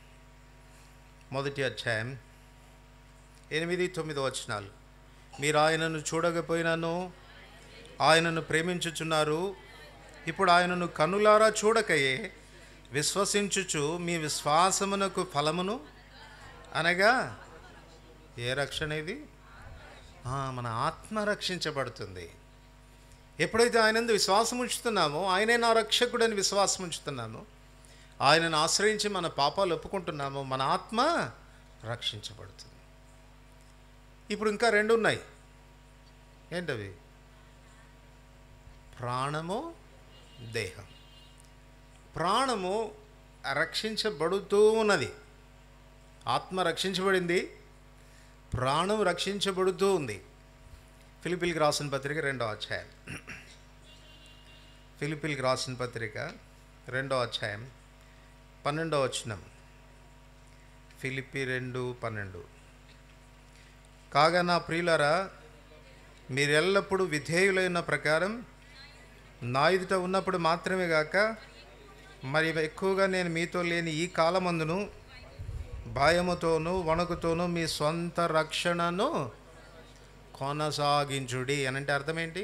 మొదటి అధ్యాయం ఎనిమిది తొమ్మిది వచనాలు మీరు ఆయనను చూడకపోయినాను ఆయనను ప్రేమించుచున్నారు ఇప్పుడు ఆయనను కనులారా చూడకయే విశ్వసించుచు మీ విశ్వాసమునకు ఫలమును అనగా ఏ రక్షణ ఇది ఆ, మన ఆత్మ రక్షించబడుతుంది ఎప్పుడైతే ఆయనందు విశ్వాసం ఉంచుతున్నామో ఆయనే నా రక్షకుడని విశ్వాసం ఉంచుతున్నామో ఆయనను ఆశ్రయించి మన పాపాలు ఒప్పుకుంటున్నామో మన ఆత్మ రక్షించబడుతుంది ఇప్పుడు ఇంకా రెండు ఉన్నాయి ఏంటవి ప్రాణము దేహం ప్రాణము రక్షించబడుతూ ఉన్నది ఆత్మ రక్షించబడింది ప్రాణం రక్షించబడుతూ ఉంది ఫిలిపిల్కి రాసిన పత్రిక రెండో అధ్యాయం ఫిలిపిల్కి రాసిన పత్రిక రెండో అధ్యాయం పన్నెండో వచనం ఫిలిపి రెండు పన్నెండు కాగా నా ప్రియులరా మీరెల్లప్పుడూ విధేయులైన ప్రకారం నా ఎదుట ఉన్నప్పుడు మాత్రమే గాక మరి ఎక్కువగా నేను మీతో లేని ఈ కాలమందును భయముతోనూ వణుకుతోనూ మీ సొంత రక్షణను కొనసాగించుడి అని అంటే అర్థం ఏంటి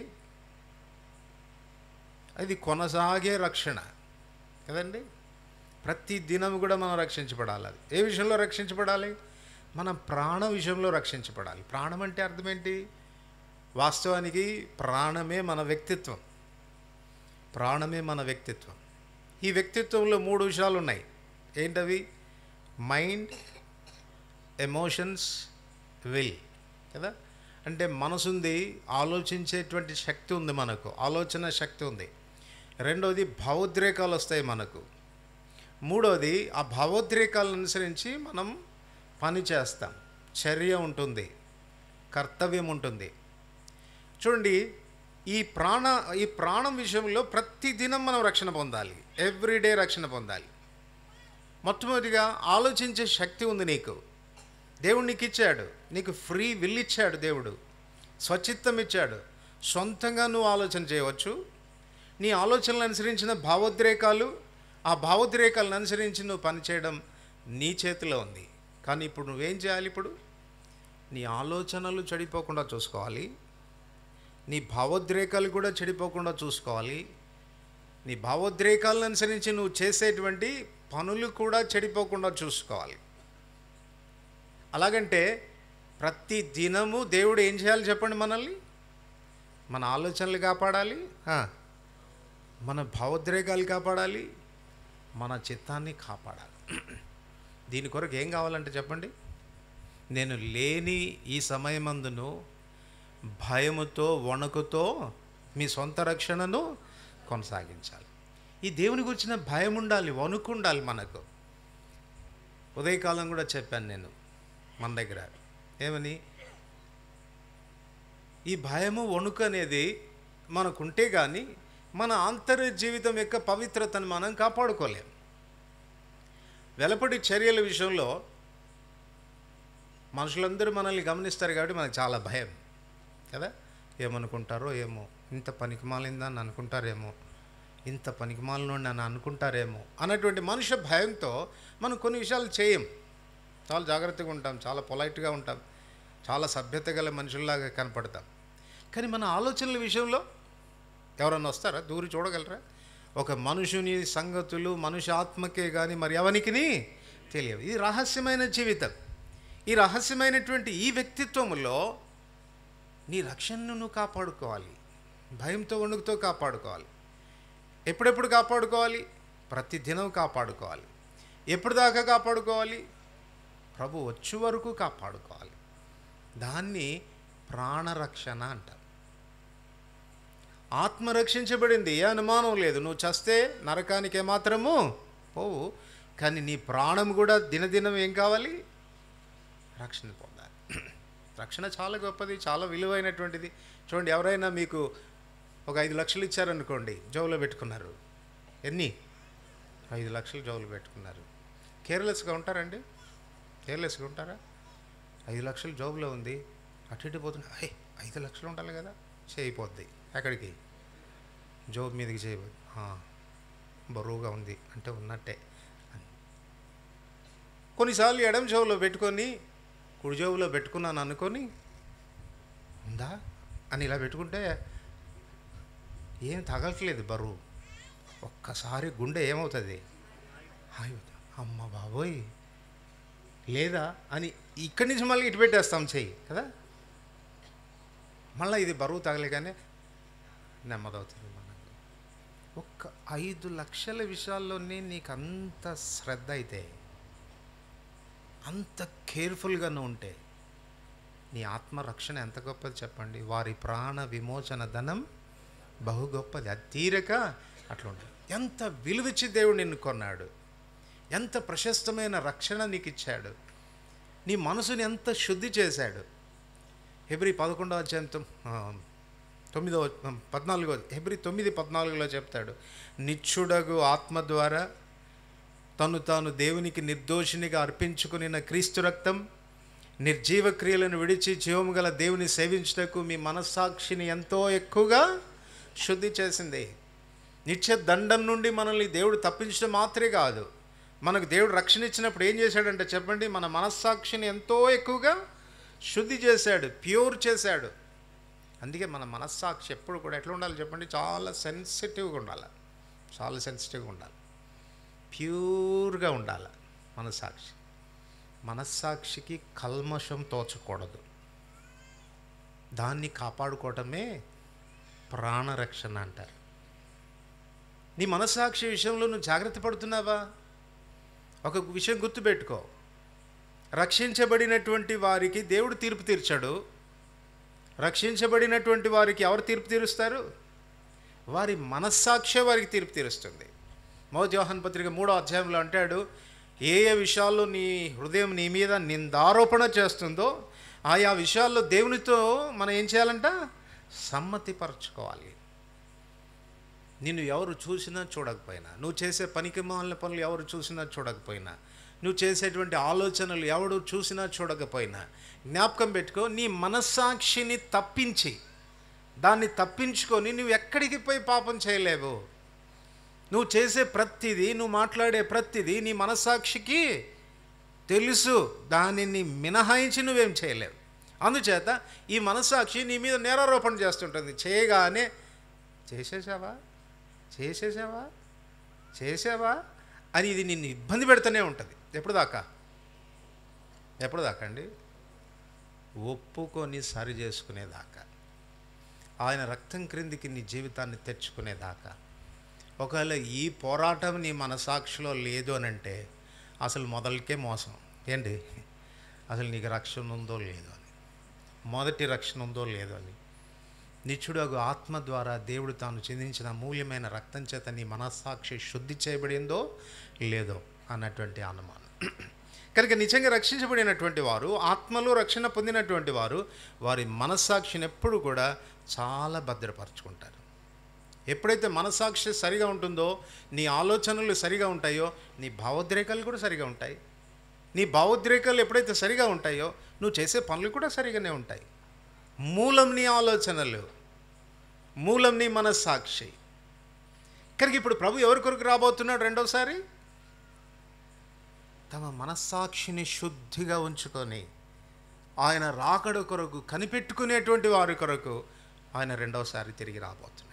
అది కొనసాగే రక్షణ కదండి ప్రతి దినం కూడా మనం రక్షించబడాలి అది ఏ విషయంలో రక్షించబడాలి మన ప్రాణ విషయంలో రక్షించబడాలి ప్రాణం అంటే అర్థం ఏంటి వాస్తవానికి ప్రాణమే మన వ్యక్తిత్వం ప్రాణమే మన వ్యక్తిత్వం ఈ వ్యక్తిత్వంలో మూడు విషయాలు ఉన్నాయి ఏంటవి మైండ్ ఎమోషన్స్ విల్ కదా అంటే మనసుంది ఆలోచించేటువంటి శక్తి ఉంది మనకు ఆలోచన శక్తి ఉంది రెండవది భావోద్రేకాలు వస్తాయి మనకు మూడవది ఆ భావోద్రేకాలను అనుసరించి మనం పని చేస్తాం చర్య ఉంటుంది కర్తవ్యం ఉంటుంది చూడండి ఈ ప్రాణ ఈ ప్రాణం విషయంలో ప్రతి దినం మనం రక్షణ పొందాలి ఎవ్రీడే రక్షణ పొందాలి మొట్టమొదటిగా ఆలోచించే శక్తి ఉంది నీకు దేవుడు నీకు ఇచ్చాడు నీకు ఫ్రీ విల్ ఇచ్చాడు దేవుడు స్వచిత్తం ఇచ్చాడు సొంతంగా నువ్వు ఆలోచన చేయవచ్చు నీ ఆలోచనలు అనుసరించిన భావోద్రేకాలు ఆ భావోద్రేకాలను అనుసరించి నువ్వు పనిచేయడం నీ చేతిలో ఉంది కానీ ఇప్పుడు నువ్వేం చేయాలి ఇప్పుడు నీ ఆలోచనలు చెడిపోకుండా చూసుకోవాలి నీ భావోద్రేకాలు కూడా చెడిపోకుండా చూసుకోవాలి నీ భావోద్రేకాలను అనుసరించి నువ్వు చేసేటువంటి పనులు కూడా చెడిపోకుండా చూసుకోవాలి అలాగంటే ప్రతి దినము దేవుడు ఏం చేయాలి చెప్పండి మనల్ని మన ఆలోచనలు కాపాడాలి ఆ, మన భావోద్రేకాలు కాపాడాలి మన చిత్తాన్ని కాపాడాలి దీని కొరకు ఏం కావాలంటే చెప్పండి నేను లేని ఈ సమయమందును భయముతో వణుకుతో మీ సొంత రక్షణను కొనసాగించాలి ఈ దేవుని గురించిన భయం ఉండాలి వణుకు ఉండాలి మనకు ఉదయకాలం కూడా చెప్పాను నేను మన దగ్గర ఏమని ఈ భయము వణుకు అనేది మనకుంటే కానీ మన ఆంతర్య జీవితం యొక్క పవిత్రతను మనం కాపాడుకోలేం వెలపడి చర్యల విషయంలో మనుషులందరూ మనల్ని గమనిస్తారు కాబట్టి మనకు చాలా భయం కదా ఏమనుకుంటారో ఏమో ఇంత పనికిమాలిందా అని అనుకుంటారేమో ఇంత పనికిమాలను నన్ను అనుకుంటారేమో అన్నటువంటి మనుష్య భయంతో మనం కొన్ని విషయాలు చేయం చాలా జాగ్రత్తగా ఉంటాం చాలా పొలైట్గా ఉంటాం చాలా సభ్యత గల మనుషుల్లాగా కనపడతాం కానీ మన ఆలోచనల విషయంలో ఎవరన్నా వస్తారా దూరి చూడగలరా ఒక మనుషుని సంగతులు మనుష్య ఆత్మకే కానీ మరి ఎవనికిని తెలియదు ఇది రహస్యమైన జీవితం ఈ రహస్యమైనటువంటి ఈ వ్యక్తిత్వంలో నీ రక్షణను నువ్వు కాపాడుకోవాలి భయంతో వణుకుతో కాపాడుకోవాలి ఎప్పుడెప్పుడు కాపాడుకోవాలి ప్రతి దినం కాపాడుకోవాలి ఎప్పుడు దాకా కాపాడుకోవాలి ప్రభు వచ్చే వరకు కాపాడుకోవాలి దాన్ని ప్రాణరక్షణ అంటారు ఆత్మ రక్షించబడింది ఏ అనుమానం లేదు నువ్వు చస్తే నరకానికి ఏమాత్రము పోవు కానీ నీ ప్రాణం కూడా దినదినం ఏం కావాలి రక్షణ పొందాలి రక్షణ చాలా గొప్పది చాలా విలువైనటువంటిది చూడండి ఎవరైనా మీకు ఒక ఐదు లక్షలు ఇచ్చారనుకోండి జోబులో పెట్టుకున్నారు ఎన్ని ఐదు లక్షలు జోబులు పెట్టుకున్నారు కేర్లెస్గా ఉంటారండి కేర్లెస్గా ఉంటారా ఐదు లక్షలు జోబులో ఉంది అటు ఇటు పోతున్నా "హే, ఐదు లక్షలు ఉండాలి కదా చేయిపోద్ది ఎక్కడికి జోబు మీదకి చేయబోద్ది బరువుగా ఉంది అంటే ఉన్నట్టే అని. కొన్నిసార్లు ఎడం జోబులో పెట్టుకొని కుడి జోబులో పెట్టుకున్నాను అనుకొని ఉందా అని ఇలా పెట్టుకుంటే ఏం తగలట్లేదు బరువు ఒక్కసారి గుండె ఏమవుతుంది అయ్యో అమ్మ బాబోయ్ లేదా అని ఇక్కడి నుంచి మళ్ళీ ఇటు పెట్టేస్తాం చెయ్యి కదా మళ్ళీ ఇది బరువు తగలేగానే నెమ్మదవుతుంది మనకు ఒక్క ఐదు లక్షల విషయాల్లోనే నీకు అంత శ్రద్ధ అయితే అంత కేర్ఫుల్గా నువ్వు ఉంటే నీ ఆత్మరక్షణ ఎంత గొప్పది చెప్పండి వారి ప్రాణ విమోచన ధనం బహు గొప్పది అది తీరక అట్లా ఉంటుంది ఎంత విలువిచ్చి దేవుడు నిన్ను కొన్నాడు ఎంత ప్రశస్తమైన రక్షణ నీకు ఇచ్చాడు నీ మనసుని ఎంత శుద్ధి చేశాడు హెబ్రి పదకొండవ అధ్యాయం తొమ్- ఆ, తొమ్మిదవ పద్నాలుగో హెబ్రి తొమ్మిది పద్నాలుగులో చెప్తాడు నిచ్చుడగు ఆత్మ ద్వారా తను తాను దేవునికి నిర్దోషినిగా అర్పించుకుని క్రీస్తు రక్తం నిర్జీవ క్రియలను విడిచి జీవము గల దేవుని సేవించుటకు మీ మనస్సాక్షిని ఎంతో ఎక్కువగా శుద్ధి చేసింది నిత్య దండం నుండి మనల్ని దేవుడు తప్పించడం మాత్రమే కాదు మనకు దేవుడు రక్షణ ఇచ్చినప్పుడు ఏం చేశాడంటే చెప్పండి మన మనస్సాక్షిని ఎంతో ఎక్కువగా శుద్ధి చేశాడు ప్యూర్ చేశాడు అందుకే మన మనస్సాక్షి ఎప్పుడు కూడా ఎట్లా ఉండాలి చెప్పండి చాలా సెన్సిటివ్గా ఉండాలి చాలా సెన్సిటివ్గా ఉండాలి ప్యూర్గా ఉండాలి మనస్సాక్షి మనస్సాక్షికి కల్మషం తోచకూడదు దాన్ని కాపాడుకోవటమే ప్రాణరక్షణ అంటారు నీ మనస్సాక్షి విషయంలో నువ్వు జాగ్రత్త పడుతున్నావా ఒక విషయం గుర్తుపెట్టుకో రక్షించబడినటువంటి వారికి దేవుడు తీర్పు తీర్చాడు రక్షించబడినటువంటి వారికి ఎవరు తీర్పు తీరుస్తారు వారి మనస్సాక్షే వారికి తీర్పు తీరుస్తుంది మోద్ యోహన్ పత్రిక మూడో అధ్యాయంలో అంటాడు ఏ ఏ విషయాల్లో నీ హృదయం నీ మీద నిందారోపణ చేస్తుందో ఆయా విషయాల్లో దేవునితో మనం ఏం చేయాలంట సమ్మతిపరచుకోవాలి నిన్ను ఎవరు చూసినా చూడకపోయినా నువ్వు చేసే పనికి మాలిన పనులు ఎవరు చూసినా చూడకపోయినా నువ్వు చేసేటువంటి ఆలోచనలు ఎవడు చూసినా చూడకపోయినా జ్ఞాపకం పెట్టుకో నీ మనస్సాక్షిని తప్పించి దాన్ని తప్పించుకొని నువ్వు ఎక్కడికి పోయి పాపం చేయలేవు నువ్వు చేసే ప్రతిదీ నువ్వు మాట్లాడే ప్రతిదీ నీ మనస్సాక్షికి తెలుసు దానిని మినహాయించి నువ్వేం చేయలేవు అందుచేత ఈ మనస్సాక్షి నీ మీద నేరారోపణ చేస్తుంటుంది చేయగానే చేసేసావా చేసేసావా చేసావా అని ఇది నిన్ను ఇబ్బంది పెడుతూనే ఉంటుంది ఎప్పుడు దాకా ఎప్పుడు దాకా అండి ఒప్పుకొని సరి చేసుకునేదాకా ఆయన రక్తం క్రిందికి నీ జీవితాన్ని తెచ్చుకునేదాకా ఒకవేళ ఈ పోరాటం నీ మనసాక్షిలో లేదు అని అంటే అసలు మొదలకే మోసం ఏంటి అసలు నీకు రక్షణ ఉందో లేదో అని మొదటి రక్షణ ఉందో లేదో అని నిత్యుడగు ఆత్మ ద్వారా దేవుడు తాను చెందించిన అమూల్యమైన రక్తం చేత నీ మనస్సాక్షి శుద్ధి చేయబడిందో లేదో అన్నటువంటి అనుమానం కనుక నిజంగా రక్షించబడినటువంటి వారు ఆత్మలో రక్షణ పొందినటువంటి వారు వారి మనస్సాక్షిని ఎప్పుడు కూడా చాలా భద్రపరచుకుంటారు ఎప్పుడైతే మనస్సాక్షి సరిగా ఉంటుందో నీ ఆలోచనలు సరిగా ఉంటాయో నీ భావోద్రేకాలు కూడా సరిగా ఉంటాయి నీ భావోద్రేకాలు ఎప్పుడైతే సరిగా ఉంటాయో నువ్వు చేసే పనులు కూడా సరిగానే ఉంటాయి మూలం నీ ఆలోచనలు మూలం నీ మనస్సాక్షి కనుక ఇప్పుడు ప్రభు ఎవరి కొరకు రాబోతున్నాడు రెండోసారి తమ మనస్సాక్షిని శుద్ధిగా ఉంచుకొని ఆయన రాకడ కొరకు కనిపెట్టుకునేటువంటి వారి కొరకు ఆయన రెండవసారి తిరిగి రాబోతున్నాడు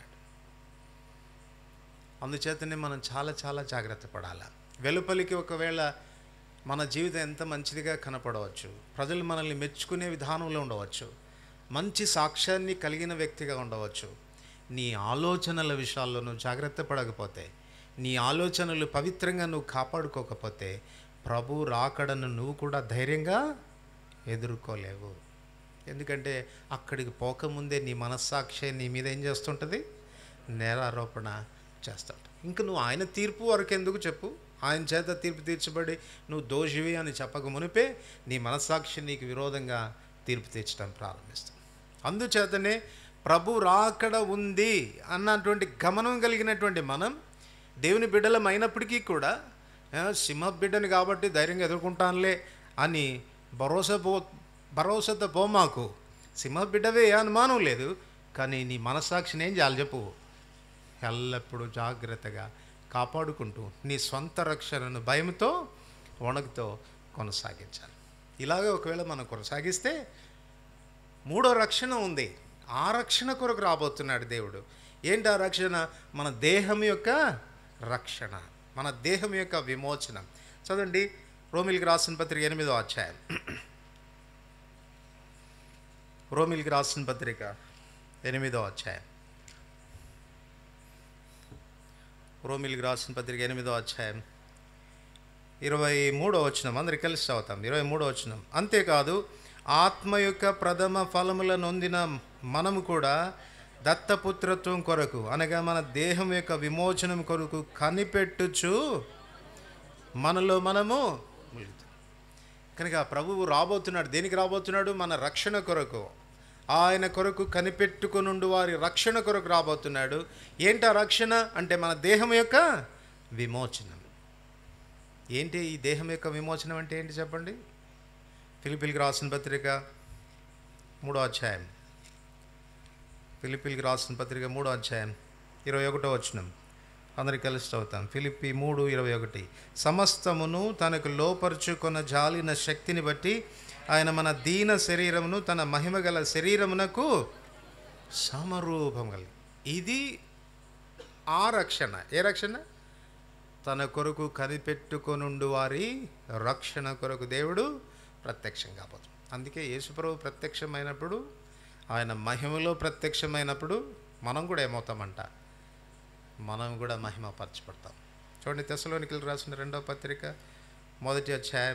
అందుచేతనే మనం చాలా చాలా జాగ్రత్త పడాలి వెలుపలికి ఒకవేళ మన జీవితం ఎంత మంచిదిగా కనపడవచ్చు ప్రజలు మనల్ని మెచ్చుకునే విధానంలో ఉండవచ్చు మంచి సాక్ష్యాన్ని కలిగిన వ్యక్తిగా ఉండవచ్చు నీ ఆలోచనల విషయాల్లో నువ్వు జాగ్రత్త పడకపోతే నీ ఆలోచనలు పవిత్రంగా నువ్వు కాపాడుకోకపోతే ప్రభు రాకడను నువ్వు కూడా ధైర్యంగా ఎదుర్కోలేవు ఎందుకంటే అక్కడికి పోకముందే నీ మనస్సాక్షి నీ మీద ఏం చేస్తుంటుంది నేరారోపణ చేస్తాడు ఇంక నువ్వు ఆయన తీర్పు వరకు ఎందుకు చెప్పు ఆయన చేత తీర్పు తీర్చబడి నువ్వు దోషివి అని చెప్పక మునిపే నీ మనస్సాక్షి నీకు విరోధంగా తీర్పు తీర్చడం ప్రారంభిస్తుంది అందుచేతనే ప్రభు రాకడ ఉంది అన్నటువంటి గమనం కలిగినటువంటి మనం దేవుని బిడ్డలం అయినప్పటికీ కూడా ఆ, సింహ బిడ్డని కాబట్టి ధైర్యంగా ఎదుర్కొంటానులే అని భరోసా పో భరోసాతో పో మాకు సింహ బిడ్డవే ఏ అనుమానం లేదు కానీ నీ మనస్సాక్షిని ఏం చేయాలి చెప్పు ఎల్లప్పుడూ జాగ్రత్తగా కాపాడుకుంటూ నీ స్వంత రక్షణను భయంతో వణుకుతో కొనసాగించాలి ఇలాగే ఒకవేళ మనం కొనసాగిస్తే మూడో రక్షణ ఉంది ఆ రక్షణ కొరకు రాబోతున్నాడు దేవుడు ఏంటి ఆ రక్షణ మన దేహం యొక్క రక్షణ మన దేహం యొక్క విమోచనం చదవండి రోమిల్కి రాసిన పత్రిక ఎనిమిదో అధ్యాయం రోమిల్కి రాసిన పత్రిక ఎనిమిదో అధ్యాయం రోమిల్కి రాసిన పత్రిక ఎనిమిదో అధ్యాయం ఇరవై మూడో వచనం అందరికి కలిసి చదువుతాం ఇరవై మూడో వచనం అంతేకాదు ఆత్మ యొక్క ప్రథమ ఫలముల నొందిన మనము కూడా దత్తపుత్రత్వం కొరకు అనగా మన దేహం యొక్క విమోచనం కొరకు కనిపెట్టుచు మనలో మనము ములుగుతాం కనుక ప్రభువు రాబోతున్నాడు దేనికి రాబోతున్నాడు మన రక్షణ కొరకు ఆయన కొరకు కనిపెట్టుకునుండు వారి రక్షణ కొరకు రాబోతున్నాడు ఏంటి ఆ రక్షణ అంటే మన దేహం యొక్క విమోచనం ఏంటి ఈ దేహం యొక్క విమోచనం అంటే ఏంటి చెప్పండి ఫిలిపిల్కి రాసిన పత్రిక మూడో అధ్యాయం ఫిలిపిల్కి రాసిన పత్రిక మూడో అధ్యాయం ఇరవై ఒకటో వచనం అందరికి కలిసి చదువుతాం ఫిలిప్పి మూడు ఇరవై ఒకటి సమస్తమును తనకు లోపరుచుకున్న జాలిన శక్తిని బట్టి ఆయన మన దీన శరీరమును తన మహిమగల శరీరమునకు సమరూపం కలిగి ఇది ఆ రక్షణ ఏ రక్షణ తన కొరకు కనిపెట్టుకొనుండు వారి రక్షణ కొరకు దేవుడు ప్రత్యక్షం కాబోతుంది అందుకే యేసుప్రభు ప్రత్యక్షమైనప్పుడు ఆయన మహిమలో ప్రత్యక్షమైనప్పుడు మనం కూడా ఏమవుతామంట మనం కూడా మహిమపరచబడతాం చూడండి తెసలోనికలు రాసిన రెండవ పత్రిక మొదటి అధ్యాయం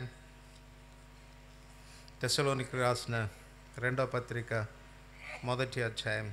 తెసలోనికి రాసిన రెండవ పత్రిక మొదటి అధ్యాయం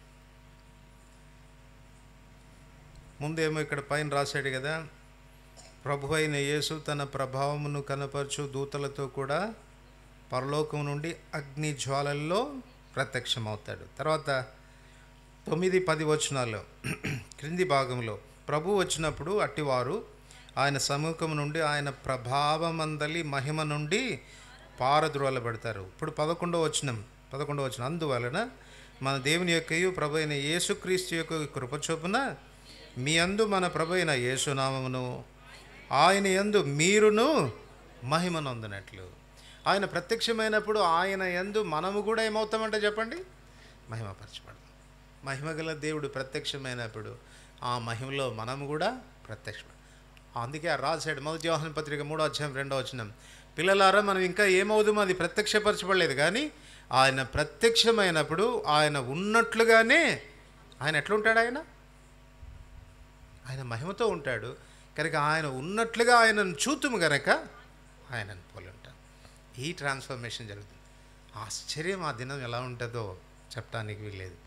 ముందేమో ఇక్కడ పైన రాశాడు కదా ప్రభు అయిన యేసు తన ప్రభావమును కనపరచు దూతలతో కూడా పరలోకం నుండి అగ్ని జ్వాలల్లో ప్రత్యక్షమవుతాడు తర్వాత తొమ్మిది పది వచనాల్లో క్రింది భాగంలో ప్రభు వచ్చినప్పుడు అట్టివారు ఆయన సముఖం నుండి ఆయన ప్రభావమందలి మహిమ నుండి పారద్రోలబడతారు ఇప్పుడు పదకొండవ వచనం పదకొండవ వచనం అందువలన మన దేవుని యొక్కయు ప్రభు అయిన యేసుక్రీస్తు యొక్క కృప చొప్పున మీ అందు మన ప్రభు అయిన యేసునామమును ఆయన యందు మీరును మహిమనొందినట్లు ఆయన ప్రత్యక్షమైనప్పుడు ఆయన యందు మనము కూడా ఏమవుతామంటే చెప్పండి మహిమపరచబడతాం మహిమగల దేవుడు ప్రత్యక్షమైనప్పుడు ఆ మహిమలో మనము కూడా ప్రత్యక్షం అందుకే ఆ రాశాడు మొదటి యోహన పత్రిక మూడో అధ్యాయం రెండో వచనం పిల్లలారా మనం ఇంకా ఏమవుదామో అది ప్రత్యక్షపరచబడలేదు కానీ ఆయన ప్రత్యక్షమైనప్పుడు ఆయన ఉన్నట్లుగానే ఆయన ఎట్లుంటాడు ఆయన ఆయన మహిమతో ఉంటాడు కనుక ఆయన ఉన్నట్లుగా ఆయనను చూతుము గనక ఆయనను పోలి ఉంటాం ఈ ట్రాన్స్ఫర్మేషన్ జరుగుతుంది ఆశ్చర్యం ఆ దినం ఎలా ఉంటుందో చెప్పడానికి వీల్లేదు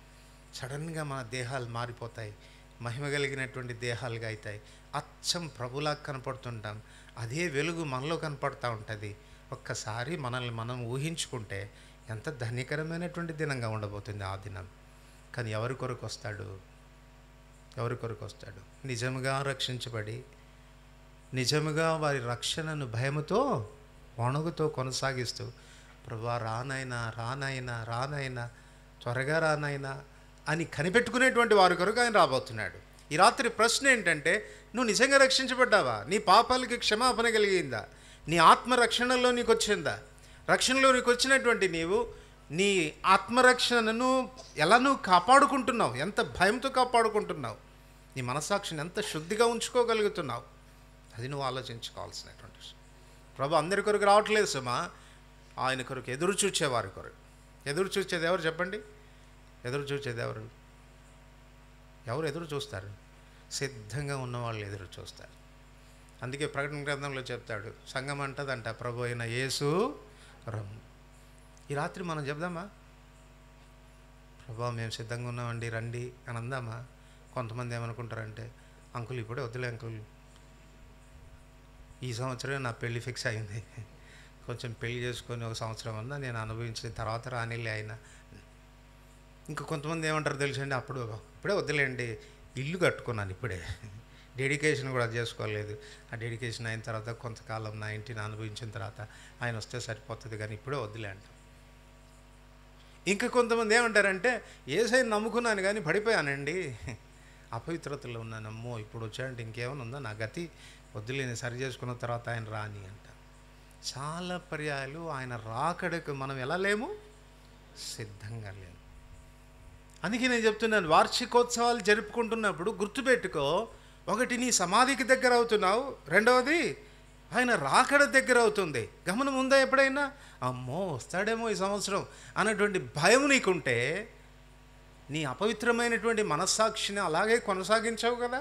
సడన్గా మన దేహాలు మారిపోతాయి మహిమ కలిగినటువంటి దేహాలుగా అవుతాయి అచ్చం ప్రభులా కనపడుతుంటాం అదే వెలుగు మనలో కనపడుతూ ఉంటుంది ఒక్కసారి మనల్ని మనం ఊహించుకుంటే ఎంత ధన్యకరమైనటువంటి దినంగా ఉండబోతుంది ఆ దినం కానీ ఎవరి కొరకు వస్తాడు ఎవరి కొరకు వస్తాడు నిజముగా రక్షించబడి నిజముగా వారి రక్షణను భయముతో వణుగుతో కొనసాగిస్తూ ప్రభా రానైనా రానైనా రానైనా త్వరగా రానైనా అని కనిపెట్టుకునేటువంటి వారి కొరకు ఆయన రాబోతున్నాడు ఈ రాత్రి ప్రశ్న ఏంటంటే నువ్వు నిజంగా రక్షించబడ్డావా నీ పాపాలకి క్షమాపణ కలిగిందా నీ ఆత్మ రక్షణలో నీకు వచ్చిందా రక్షణలో నీకు వచ్చినటువంటి నీవు నీ ఆత్మరక్షణను ఎలా నువ్వు కాపాడుకుంటున్నావు ఎంత భయంతో కాపాడుకుంటున్నావు నీ మనసాక్షిని ఎంత శుద్ధిగా ఉంచుకోగలుగుతున్నావు అది నువ్వు ఆలోచించుకోవాల్సినటువంటి విషయం ప్రభు అందరి కొరకు రావట్లేదు సుమా ఆయన కొరకు ఎదురు చూచేవారి కొరకు ఎదురు చూచేది ఎవరు చెప్పండి ఎదురు చూచేది ఎవరు ఎవరు ఎదురు చూస్తారు సిద్ధంగా ఉన్నవాళ్ళు ఎదురు చూస్తారు అందుకే ప్రకటన గ్రంథంలో చెప్తాడు సంఘం అంటదంట ప్రభు అయిన యేసు రమ్ము ఈ రాత్రి మనం చెప్దామా ప్రభా మేము సిద్ధంగా ఉన్నామండి రండి అని అందామా కొంతమంది ఏమనుకుంటారంటే అంకుల్ ఇప్పుడే వద్దులే అంకుల్ ఈ సంవత్సరమే నా పెళ్ళి ఫిక్స్ అయింది కొంచెం పెళ్లి చేసుకొని ఒక సంవత్సరం అన్నా నేను అనుభవించిన తర్వాత రానిలే ఆయన ఇంకా కొంతమంది ఏమంటారు తెలుసండి అప్పుడు ఇప్పుడే వద్దులేండి ఇల్లు కట్టుకున్నాను ఇప్పుడే డెడికేషన్ కూడా చేసుకోలేదు ఆ డెడికేషన్ అయిన తర్వాత కొంతకాలం నా ఇంటిని అనుభవించిన తర్వాత ఆయన వస్తే సరిపోతుంది కానీ ఇప్పుడే వద్దులే అంటాం ఇంకా కొంతమంది ఏమంటారంటే ఏసై నమ్ముకున్నాను కానీ పడిపోయానండి అపవిత్రతలో ఉన్నాను అమ్మో ఇప్పుడు వచ్చాడంటే ఇంకేమైనా ఉందా నా గతి వద్దులేని సరి చేసుకున్న తర్వాత ఆయన రాని అంట చాలా పర్యాయాలు ఆయన రాకడకు మనం ఎలా లేము సిద్ధంగా లేము అందుకే నేను చెప్తున్నాను వార్షికోత్సవాలు జరుపుకుంటున్నప్పుడు గుర్తుపెట్టుకో ఒకటి నీ సమాధికి దగ్గర అవుతున్నావు రెండవది ఆయన రాకడ దగ్గర అవుతుంది గమనం ఉందా ఎప్పుడైనా అమ్మో వస్తాడేమో ఈ సంవత్సరం అన్నటువంటి భయం నీకుంటే నీ అపవిత్రమైనటువంటి మనస్సాక్షిని అలాగే కొనసాగించావు కదా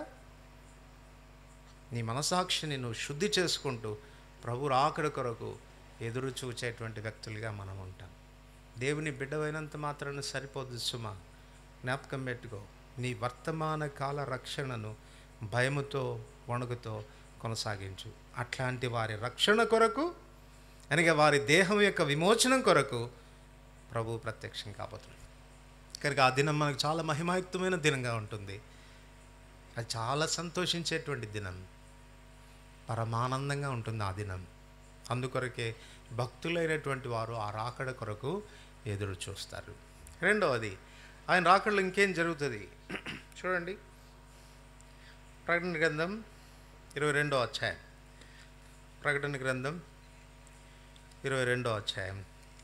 నీ మనసాక్షిని నువ్వు శుద్ధి చేసుకుంటూ ప్రభు రాకడ కొరకు ఎదురు చూచేటువంటి వ్యక్తులుగా మనం ఉంటాం దేవుని బిడ్డవైనంత మాత్రాన సరిపోదు సుమా జ్ఞాపకం పెట్టుకో నీ వర్తమాన కాల రక్షణను భయముతో వణుకుతో కొనసాగించు అట్లాంటి వారి రక్షణ కొరకు అనగా వారి దేహం యొక్క విమోచనం కొరకు ప్రభు ప్రత్యక్షం కాబోతుంది కనుక ఆ దినం మనకు చాలా మహిమాయుక్తమైన దినంగా ఉంటుంది అది చాలా సంతోషించేటువంటి దినం పరమానందంగా ఉంటుంది ఆ దినం అందుకొరకే భక్తులైనటువంటి వారు ఆ రాకడ కొరకు ఎదురు చూస్తారు రెండవది ఆయన రాకడలో ఇంకేం జరుగుతుంది చూడండి ప్రకటన గ్రంథం ఇరవై రెండో అధ్యాయం ప్రకటన గ్రంథం ఇరవై రెండో అధ్యాయం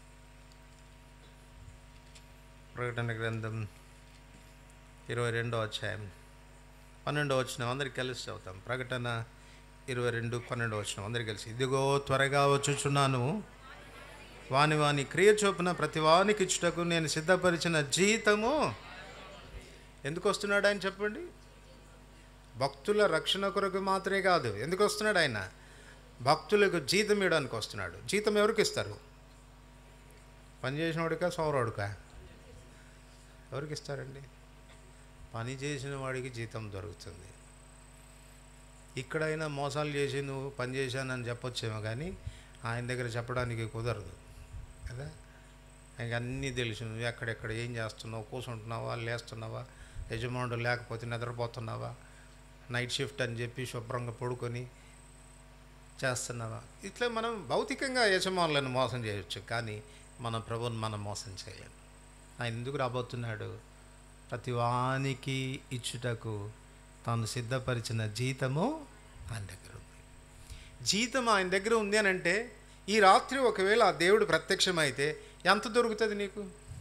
ప్రకటన గ్రంథం ఇరవై రెండో అధ్యాయం పన్నెండో వచ్చిన అందరికి కలిసి చదువుతాం ప్రకటన ఇరవై రెండు పన్నెండో వచ్చిన అందరికి కలిసి ఇదిగో త్వరగా వచ్చుచున్నాను వాని వాని క్రియ చొప్పున ప్రతి వానికి ఇచ్చుటకు నేను సిద్ధపరిచిన జీతము ఎందుకు వస్తున్నాడు ఆయన చెప్పండి భక్తుల రక్షణ కొరకు మాత్రమే కాదు ఎందుకు వస్తున్నాడు ఆయన భక్తులకు జీతం ఇవ్వడానికి వస్తున్నాడు జీతం ఎవరికి ఇస్తారు పని చేసినవాడికా సౌరవాడుకా ఎవరికి ఇస్తారండి పని చేసిన వాడికి జీతం దొరుకుతుంది ఇక్కడైనా మోసాలు చేసి నువ్వు పని చేశానని చెప్పొచ్చేమో కానీ ఆయన దగ్గర చెప్పడానికి కుదరదు కదా ఆయనకి అన్నీ తెలుసు నువ్వు ఎక్కడెక్కడ ఏం చేస్తున్నావు కూర్చుంటున్నావా లేస్తున్నావా యజమానుడు లేకపోతే నిద్రపోతున్నావా నైట్ షిఫ్ట్ అని చెప్పి శుభ్రంగా పడుకొని చేస్తున్నావా ఇట్లా మనం భౌతికంగా యజమానులను మోసం చేయొచ్చు కానీ మన ప్రభుని మనం మోసం చేయలేము ఆయన ఎందుకు రాబోతున్నాడు ప్రతి వానికి ఇచ్చుటకు తాను సిద్ధపరిచిన జీతము ఆయన దగ్గర ఉంది జీతం ఆయన దగ్గర ఉంది అని అంటే ఈ రాత్రి ఒకవేళ ఆ దేవుడు ప్రత్యక్షమైతే ఎంత దొరుకుతుంది నీకు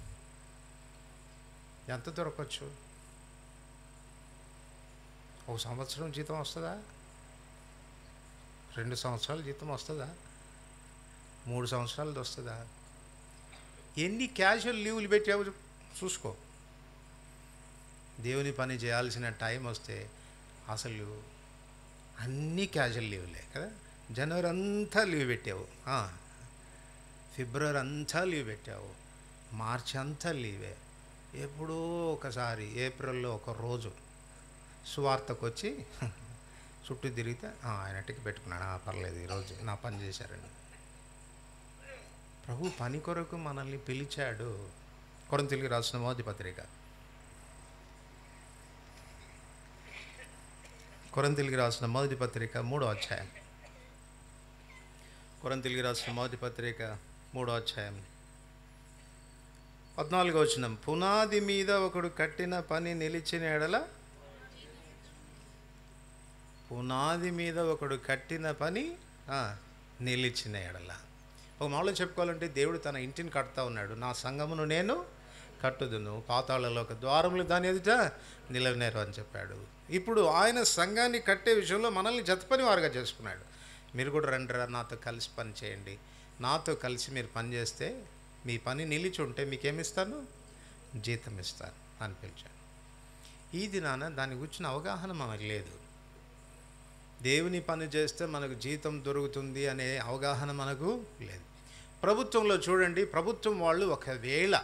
ఎంత దొరకచ్చు ఒక సంవత్సరం జీతం వస్తుందా రెండు సంవత్సరాల జీతం వస్తుందా మూడు సంవత్సరాలది వస్తుందా ఎన్ని క్యాజువల్ లీవులు పెట్టావు చూసుకో దేవుని పని చేయాల్సిన టైం వస్తే అసలు అన్ని క్యాజువల్ లీవ్లే కదా జనవరి అంతా లీవ్ పెట్టావు ఆ, ఫిబ్రవరి అంతా లీవ్ పెట్టావు మార్చి అంతా లీవే ఎప్పుడో ఒకసారి ఏప్రిల్లో ఒక రోజు సువార్తకు వచ్చి చుట్టూ తిరిగితే "ఆ, ఆయన టిక్ పెట్టుకున్నాడు "ఆ, పర్లేదు ఈరోజు నా పని చేశారండి ప్రభు పని కొరకు మనల్ని పిలిచాడు కొరంతిలికి రాసిన మొదటి పత్రిక కొరంతిలికి రాసిన మొదటి పత్రిక మూడో అధ్యాయం కొరంతిలికి రాసిన మొదటి పత్రిక మూడో అధ్యాయం పద్నాలుగో వచనం పునాది మీద ఒకడు కట్టిన పని నిలిచిన ఎడల పునాది మీద ఒకడు కట్టిన పని ఆ, నిలిచిన ఎడల ఒక మామూలు చెప్పుకోవాలంటే దేవుడు తన ఇంటిని కడతా ఉన్నాడు నా సంఘమును నేను కట్టుదును పాతాళలో ఒక ద్వారములు దాని ఎదుట నిలవనేరు అని చెప్పాడు ఇప్పుడు ఆయన సంఘాన్ని కట్టే విషయంలో మనల్ని జతపని వారుగా చేసుకున్నాడు మీరు కూడా రండి రా నాతో కలిసి పని చేయండి నాతో కలిసి మీరు పని చేస్తే మీ పని నిలిచి ఉంటే మీకేమిస్తాను జీతం ఇస్తాను అని పిలిచాను ఈ దినాన దాని గురించిన అవగాహన మనకు లేదు దేవుని పని చేస్తే మనకు జీతం దొరుకుతుంది అనే అవగాహన మనకు లేదు ప్రభుత్వంలో చూడండి ప్రభుత్వం వాళ్ళు ఒకవేళ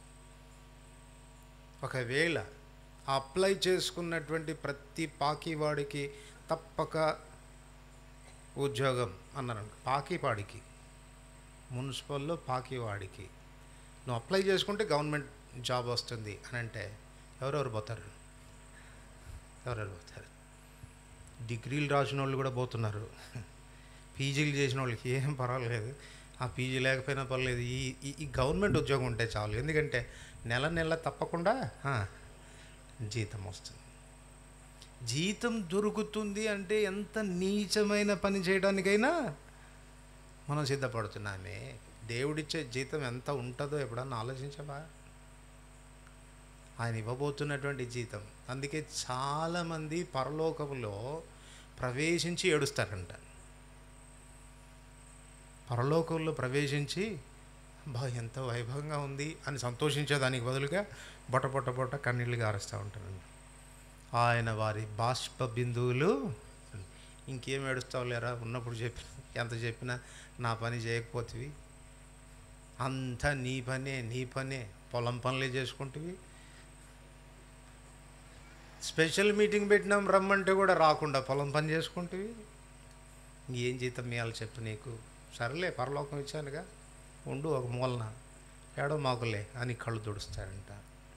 ఒకవేళ అప్లై చేసుకున్నటువంటి ప్రతి పాకివాడికి తప్పక ఉద్యోగం అన్నారు పాకివాడికి మున్సిపల్లో పాకివాడికి నువ్వు అప్లై చేసుకుంటే గవర్నమెంట్ జాబ్ వస్తుంది అని అంటే ఎవరెవరు పోతారు ఎవరెవరు పోతారు డిగ్రీలు రాసిన వాళ్ళు కూడా పోతున్నారు పీజీలు చేసిన వాళ్ళకి ఏం పర్వాలేదు ఆ పీజీ లేకపోయినా పర్లేదు ఈ ఈ- ఈ గవర్నమెంట్ ఉద్యోగం ఉంటే చాలు ఎందుకంటే నెల నెల తప్పకుండా ఆ, జీతం వస్తుంది జీతం దొరుకుతుంది అంటే ఎంత నీచమైన పని చేయడానికైనా మనం సిద్ధపడుతున్నామే దేవుడిచ్చే జీతం ఎంత ఉంటుందో ఎప్పుడన్నా ఆలోచించవా ఆయన ఇవ్వబోతున్నటువంటి జీతం అందుకే చాలామంది పరలోకములో ప్రవేశించి ఏడుస్తారంట పరలోకంలో ప్రవేశించి బా ఎంత వైభవంగా ఉంది అని సంతోషించేదానికి బదులుగా బొట్ట బొట్ట బొట్ట కన్నీళ్ళు గారుస్తూ ఉంటారండి ఆయన వారి బాష్ప బిందువులు ఇంకేం ఏడుస్తావు లేరా ఉన్నప్పుడు చెప్పి ఎంత చెప్పినా నా పని చేయకపోతివి అంతా నీ పనే నీ పనే పొలం పనులే చేసుకుంటువి స్పెషల్ మీటింగ్ పెట్టినాం రమ్మంటే కూడా రాకుండా పొలం పని చేసుకుంటువి ఏం జీతం ఇవ్వాలి చెప్పు నీకు సరేలే పరలోకం ఇచ్చానుగా ఉండు ఒక మూలన ఏడో మాకులే అని కళ్ళు తుడుస్తాడంట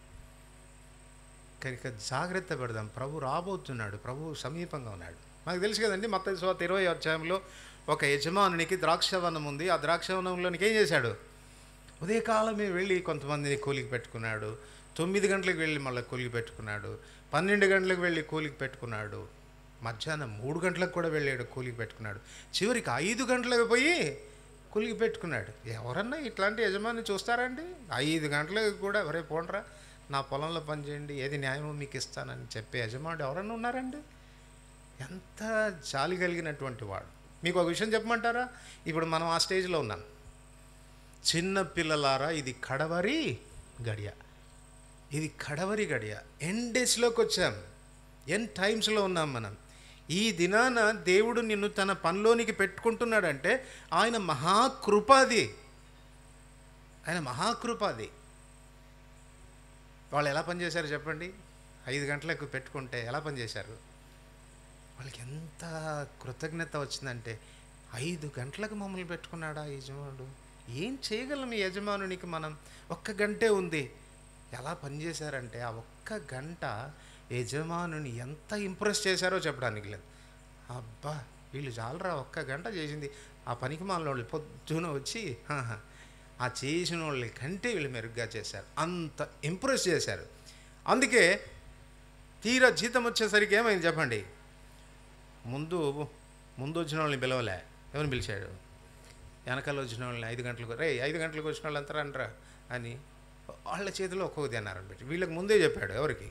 కనుక జాగ్రత్త పెడదాం ప్రభు రాబోతున్నాడు ప్రభు సమీపంగా ఉన్నాడు మనకు తెలుసు కదండి మత స్వాత ఇరవై అధ్యాయంలో ఒక యజమానునికి ద్రాక్షవనం ఉంది ఆ ద్రాక్షవనంలోనికి ఏం చేశాడు ఉదయకాలమే వెళ్ళి కొంతమందిని కూలికి పెట్టుకున్నాడు తొమ్మిది గంటలకు వెళ్ళి మళ్ళీ కూలికి పెట్టుకున్నాడు పన్నెండు గంటలకు వెళ్ళి కూలికి పెట్టుకున్నాడు మధ్యాహ్నం మూడు గంటలకు కూడా వెళ్ళాడు కూలికి పెట్టుకున్నాడు చివరికి ఐదు గంటలకు పోయి కూలికి పెట్టుకున్నాడు ఎవరన్నా ఇట్లాంటి యజమాని చూస్తారండి ఐదు గంటలకు కూడా ఒరే పోండ్రా నా పొలంలో పని చేయండి ఏది న్యాయమో మీకు ఇస్తానని చెప్పే యజమానుడు ఎవరన్నా ఉన్నారండి ఎంత జాలి కలిగినటువంటి వాడు మీకు ఒక విషయం చెప్పమంటారా ఇప్పుడు మనం ఆ స్టేజ్లో ఉన్నాం చిన్న పిల్లలారా ఇది కడవరి గడియ ఇది కడవరి గడియ ఎన్ డేస్లోకి వచ్చాం ఎన్ టైమ్స్లో ఉన్నాం మనం ఈ దినాన దేవుడు నిన్ను తన పనిలోనికి పెట్టుకుంటున్నాడంటే ఆయన మహాకృపాది ఆయన మహాకృపాది వాళ్ళు ఎలా పనిచేశారు చెప్పండి ఐదు గంటలకు పెట్టుకుంటే ఎలా పనిచేశారు వాళ్ళకి ఎంత కృతజ్ఞత వచ్చిందంటే ఐదు గంటలకు మమ్మల్ని పెట్టుకున్నాడా యజమానుడు ఏం చేయగలం ఈ యజమానునికి మనం ఒక్క గంటే ఉంది ఎలా పనిచేశారంటే ఆ ఒక్క గంట యజమానుని ఎంత ఇంప్రెస్ చేశారో చెప్పడానికి లేదు అబ్బా వీళ్ళు చాలరా ఒక్క గంట చేసింది ఆ పనికి మాలిన వాళ్ళు పొద్దున వచ్చి "ఆహా, ఆ చేసిన వాళ్ళ కంటే వీళ్ళు మెరుగ్గా చేశారు అంత ఇంప్రెస్ చేశారు అందుకే తీరా జీతం వచ్చేసరికి ఏమైంది చెప్పండి ముందు ముందు వచ్చిన వాళ్ళని పిలవలే ఎవరిని పిలిచాడు వెనకాల వచ్చిన వాళ్ళని ఐదు గంటలకు రే ఐదు గంటలకు వచ్చిన వాళ్ళు అంతా రండిరా అని వాళ్ళ చేతిలో ఒక్కొక్క దేనారం పెట్టి వీళ్ళకి ముందే చెప్పాడు ఎవరికి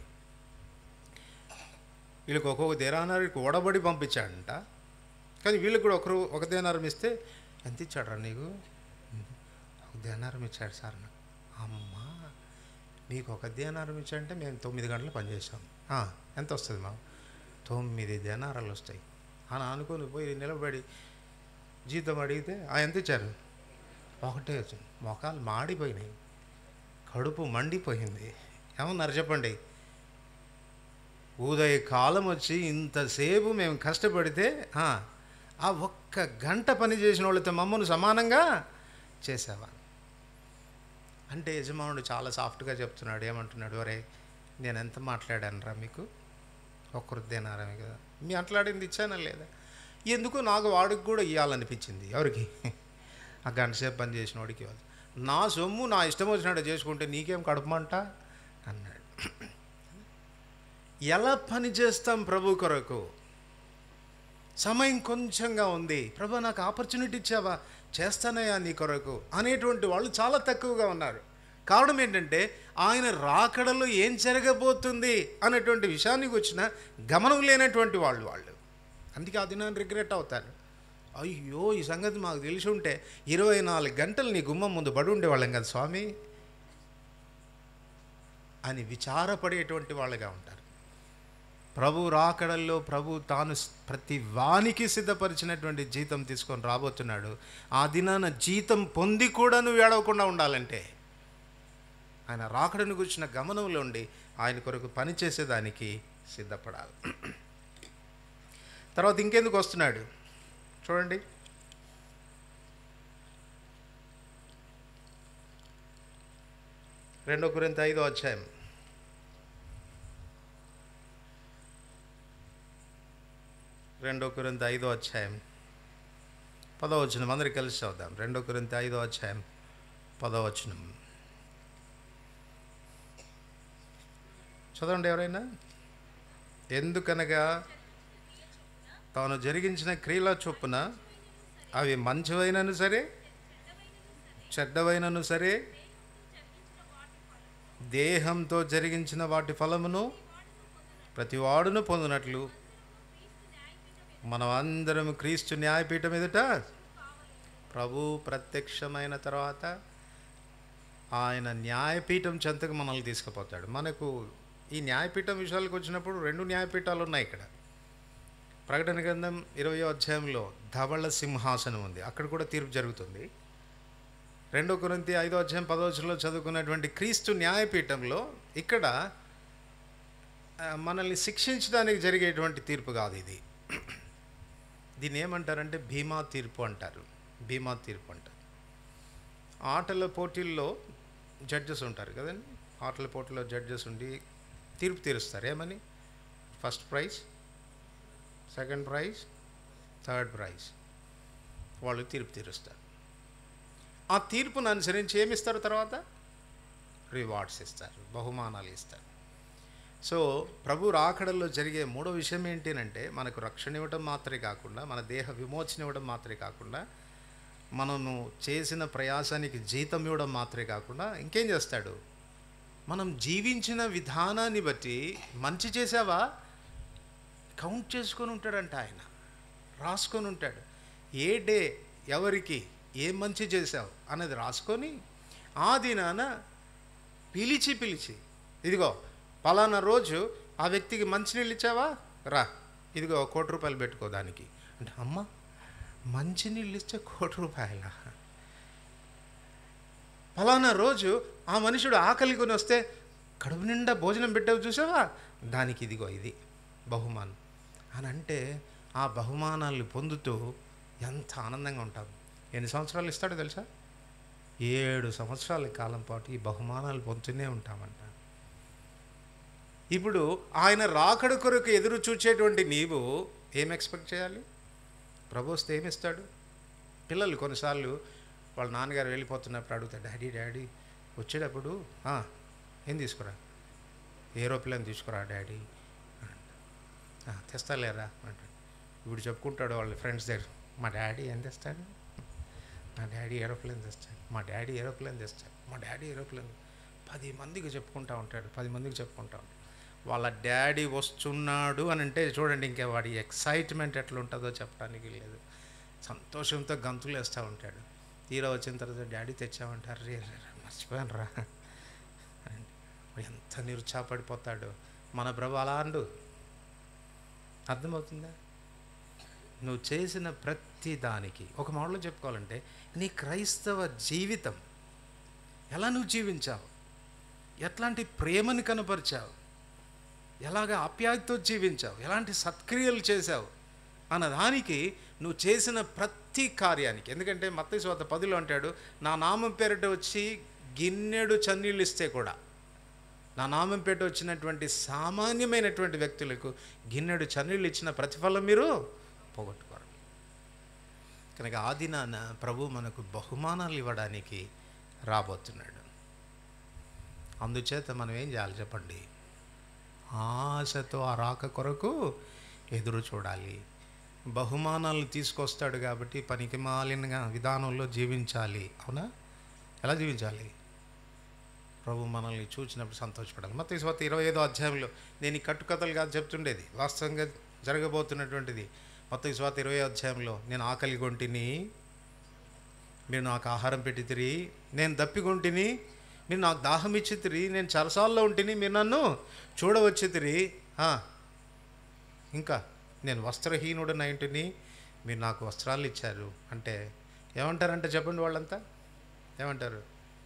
వీళ్ళకి ఒక్కొక్క దేనారం ఓడబడి పంపించాడంట కానీ వీళ్ళకి కూడా ఒకరు ఒక దేనారం ఇస్తే ఎంత ఇచ్చాడురా నీకు ఒక దేనారం ఇచ్చాడు సార్ నాకు అమ్మా మీకు ఒక దేనారం ఇచ్చాడంటే మేము తొమ్మిది గంటలు పనిచేసాం "ఆ, ఎంత వస్తుంది మా తొమ్మిది దేనారాలు వస్తాయి అని అనుకుని పోయి నిలబడి జీతం అడిగితే ఆ ఎంత ఇచ్చారు ఒకటే వచ్చింది మొఖాలు మాడిపోయినాయి కడుపు మండిపోయింది ఏమన్నారు చెప్పండి ఉదయ కాలం వచ్చి ఇంతసేపు మేము కష్టపడితే ఆ, ఆ ఒక్క గంట పని చేసిన వాళ్ళతో మమ్మల్ని సమానంగా చేసావా అంటే యజమానుడు చాలా సాఫ్ట్గా చెప్తున్నాడు ఏమంటున్నాడు ఒరే నేను ఎంత మాట్లాడానురా మీకు ఒక్కరిదేనారా మీకు మీ మాట్లాడింది ఇచ్చానా లేదా ఎందుకు నాకు వాడికి కూడా ఇవ్వాలనిపించింది ఎవరికి ఆ గంట సేపు పని చేసిన వాడికి ఇవ్వాలి నా సొమ్ము నా ఇష్టం వచ్చినట్టు చేసుకుంటే నీకేం కడుపుమంట అన్నాడు ఎలా పని చేస్తాం ప్రభు కొరకు సమయం కొంచెంగా ఉంది ప్రభు నాకు ఆపర్చునిటీ ఇచ్చావా చేస్తానయ్యా నీ కొరకు అనేటువంటి వాళ్ళు చాలా తక్కువగా ఉన్నారు కారణం ఏంటంటే ఆయన రాకడలో ఏం జరగబోతుంది అనేటువంటి విషయానికి వచ్చిన గమనం లేనటువంటి వాళ్ళు వాళ్ళు అందుకే ఆ దినాన్ని రిగ్రెట్ అవుతారు అయ్యో ఈ సంగతి మాకు తెలిసి ఉంటే ఇరవై నాలుగు గంటలు నీ గుమ్మం ముందు పడి ఉండేవాళ్ళం కదా స్వామి అని విచారపడేటువంటి వాళ్ళుగా ఉంటారు ప్రభు రాకడల్లో ప్రభు తాను స్- ప్రతి వానికి సిద్ధపరిచినటువంటి జీతం తీసుకొని రాబోతున్నాడు ఆ దినాన జీతం పొంది కూడా నువ్వు ఏడవకుండా ఉండాలంటే ఆయన రాకడను కూర్చున్న గమనంలో ఉండి ఆయన కొరకు పనిచేసేదానికి సిద్ధపడాలి తర్వాత ఇంకెందుకు వస్తున్నాడు చూడండి రెండో గురింత ఐదో అధ్యాయం రెండో కొరింత ఐదో అధ్యాయం పదవచనం అందరికి కలిసి చదువుదాం రెండో కొరింత ఐదో అధ్యాయం పదవచనం చదవండి ఎవరైనా ఎందుకనగా తాను జరిగించిన క్రియల చొప్పున అవి మంచివైనను సరే చెడ్డవైనను సరే దేహంతో జరిగించిన వాటి ఫలమును ప్రతివాడును పొందినట్లు మనం అందరం క్రీస్తు న్యాయపీఠం ఎదుట ప్రభు ప్రత్యక్షమైన తర్వాత ఆయన న్యాయపీఠం చెంతకు మనల్ని తీసుకుపోతాడు మనకు ఈ న్యాయపీఠం విషయాలకు వచ్చినప్పుడు రెండు న్యాయపీఠాలు ఉన్నాయి ఇక్కడ ప్రకటన గ్రంథం ఇరవయో అధ్యాయంలో ధవళ సింహాసనం ఉంది అక్కడ కూడా తీర్పు జరుగుతుంది రెండో కొరింథీ ఐదో అధ్యాయం పదవచనంలో చదువుకున్నటువంటి క్రీస్తు న్యాయపీఠంలో ఇక్కడ ఆ, మనల్ని శిక్షించడానికి జరిగేటువంటి తీర్పు కాదు ఇది దీన్ని ఏమంటారంటే భీమా తీర్పు అంటారు భీమా తీర్పు అంటారు ఆటల పోటీల్లో జడ్జెస్ ఉంటారు కదండి ఆటల పోటీలో జడ్జెస్ ఉండి తీర్పు తీరుస్తారు ఏమని first prize second prize third prize వాళ్ళు తీర్పు తీరుస్తారు ఆ తీర్పును అనుసరించి ఏమిస్తారు తర్వాత రివార్డ్స్ ఇస్తారు బహుమానాలు ఇస్తారు సో ప్రభు రాకడల్లో జరిగే మూడో విషయం ఏంటంటే మనకు రక్షణ ఇవ్వడం మాత్రమే కాకుండా మన దేహ విమోచన ఇవ్వడం మాత్రమే కాకుండా మనము చేసిన ప్రయాసానికి జీతం ఇవ్వడం మాత్రమే కాకుండా ఇంకేం చేస్తాడు మనం జీవించిన విధానాన్ని బట్టి మంచి చేసావా కౌంట్ చేసుకొని ఉంటాడంట ఆయన రాసుకొని ఉంటాడు ఏ డే ఎవరికి ఏం మంచి చేసావు అన్నది రాసుకొని ఆ దినాన పిలిచి పిలిచి ఇదిగో పలానా రోజు ఆ వ్యక్తికి మంచినీళ్ళు ఇచ్చావా రా ఇదిగో ఒక కోటి రూపాయలు పెట్టుకో దానికి అంటే అమ్మ మంచినీళ్ళు ఇచ్చే కోటి రూపాయల పలానా రోజు ఆ మనుషుడు ఆకలి కొని వస్తే కడుపు నిండా భోజనం పెట్టావు చూసావా దానికి ఇదిగో ఇది బహుమానం అని అంటే ఆ బహుమానాలు పొందుతూ ఎంత ఆనందంగా ఉంటాం ఎన్ని సంవత్సరాలు ఇస్తాడో తెలుసా ఏడు సంవత్సరాల కాలం పాటు ఈ బహుమానాలు పొందుతూనే ఉంటామంట ఇప్పుడు ఆయన రాకడ కొరకు ఎదురు చూచేటువంటి నీవు ఏం ఎక్స్పెక్ట్ చేయాలి ప్రభు వస్తే ఏమిస్తాడు పిల్లలు కొన్నిసార్లు వాళ్ళ నాన్నగారు వెళ్ళిపోతున్నప్పుడు అడుగుతాడు డాడీ డాడీ వచ్చేటప్పుడు "ఆ, ఏం తీసుకురా ఏరోప్లేన్ తీసుకురా డాడీ "ఆ, తెస్తాలేరా అంటాడు ఇప్పుడు చెప్పుకుంటాడు వాళ్ళ ఫ్రెండ్స్ దగ్గర మా డాడీ ఏం తెస్తాడు మా డాడీ ఏరోప్లేన్ తెస్తాడు మా డాడీ ఏరోప్లేన్ తెస్తాడు మా డాడీ ఏరోప్లేన్ పది మందికి చెప్పుకుంటా ఉంటాడు పది మందికి చెప్పుకుంటా ఉంటాడు వాళ్ళ డాడీ వస్తున్నాడు అని అంటే చూడండి ఇంకా వాడి ఎక్సైట్మెంట్ ఎట్లా ఉంటుందో చెప్పడానికి లేదు సంతోషంతో గంతులు వేస్తూ ఉంటాడు తీరా వచ్చిన తర్వాత డాడీ తెచ్చామంటారు రే రే, రే, మర్చిపోయాను రా అని. వాడు ఎంత నిరుత్సాహపడిపోతాడు మన ప్రభు అలా అండు అర్థమవుతుందా నువ్వు చేసిన ప్రతి దానికి ఒక మాటలో చెప్పుకోవాలంటే నీ క్రైస్తవ జీవితం ఎలా నువ్వు జీవించావు ఎట్లాంటి ప్రేమని కనపరిచావు ఎలాగ ఆప్యాయతతో జీవించావు ఎలాంటి సత్క్రియలు చేశావు అన్న దానికి నువ్వు చేసిన ప్రతి కార్యానికి ఎందుకంటే మత్తయి స్వాత పదిలో అంటాడు నా నామం పేరిట వచ్చి గిన్నెడు చన్నీళ్ళు ఇస్తే కూడా నా నామం పేట వచ్చినటువంటి సామాన్యమైనటువంటి వ్యక్తులకు గిన్నెడు చన్నీళ్ళు ఇచ్చిన ప్రతిఫలం మీరు పోగొట్టుకోరు కనుక ఆ దినాన ప్రభు మనకు బహుమానాలు ఇవ్వడానికి రాబోతున్నాడు అందుచేత మనం ఏం చేయాలి చెప్పండి ఆశతో ఆ రాక కొరకు ఎదురు చూడాలి బహుమానాలు తీసుకొస్తాడు కాబట్టి పనికి మాలిన విధానంలో జీవించాలి అవునా ఎలా జీవించాలి ప్రభు మనల్ని చూసినప్పుడు సంతోషపడాలి మొత్తం స్వత ఇరవై ఐదో అధ్యాయంలో నేను ఈ కట్టుకథలు కాదు చెప్తుండేది వాస్తవంగా జరగబోతున్నటువంటిది మొత్తం స్వాత ఇరవై అధ్యాయంలో నేను ఆకలి కొంటిని మీరు నాకు ఆహారం పెట్టితిరి నేను దప్పికొంటిని మీరు నాకు దాహం ఇచ్చితిరి నేను చరసాల్లో ఉంటిని మీరు నన్ను చూడవచ్చితిరి ఆ, ఇంకా నేను వస్త్రహీనుడని ఇంటిని మీరు నాకు వస్త్రాలు ఇచ్చారు అంటే ఏమంటారంటే చెప్పండి వాళ్ళంతా ఏమంటారు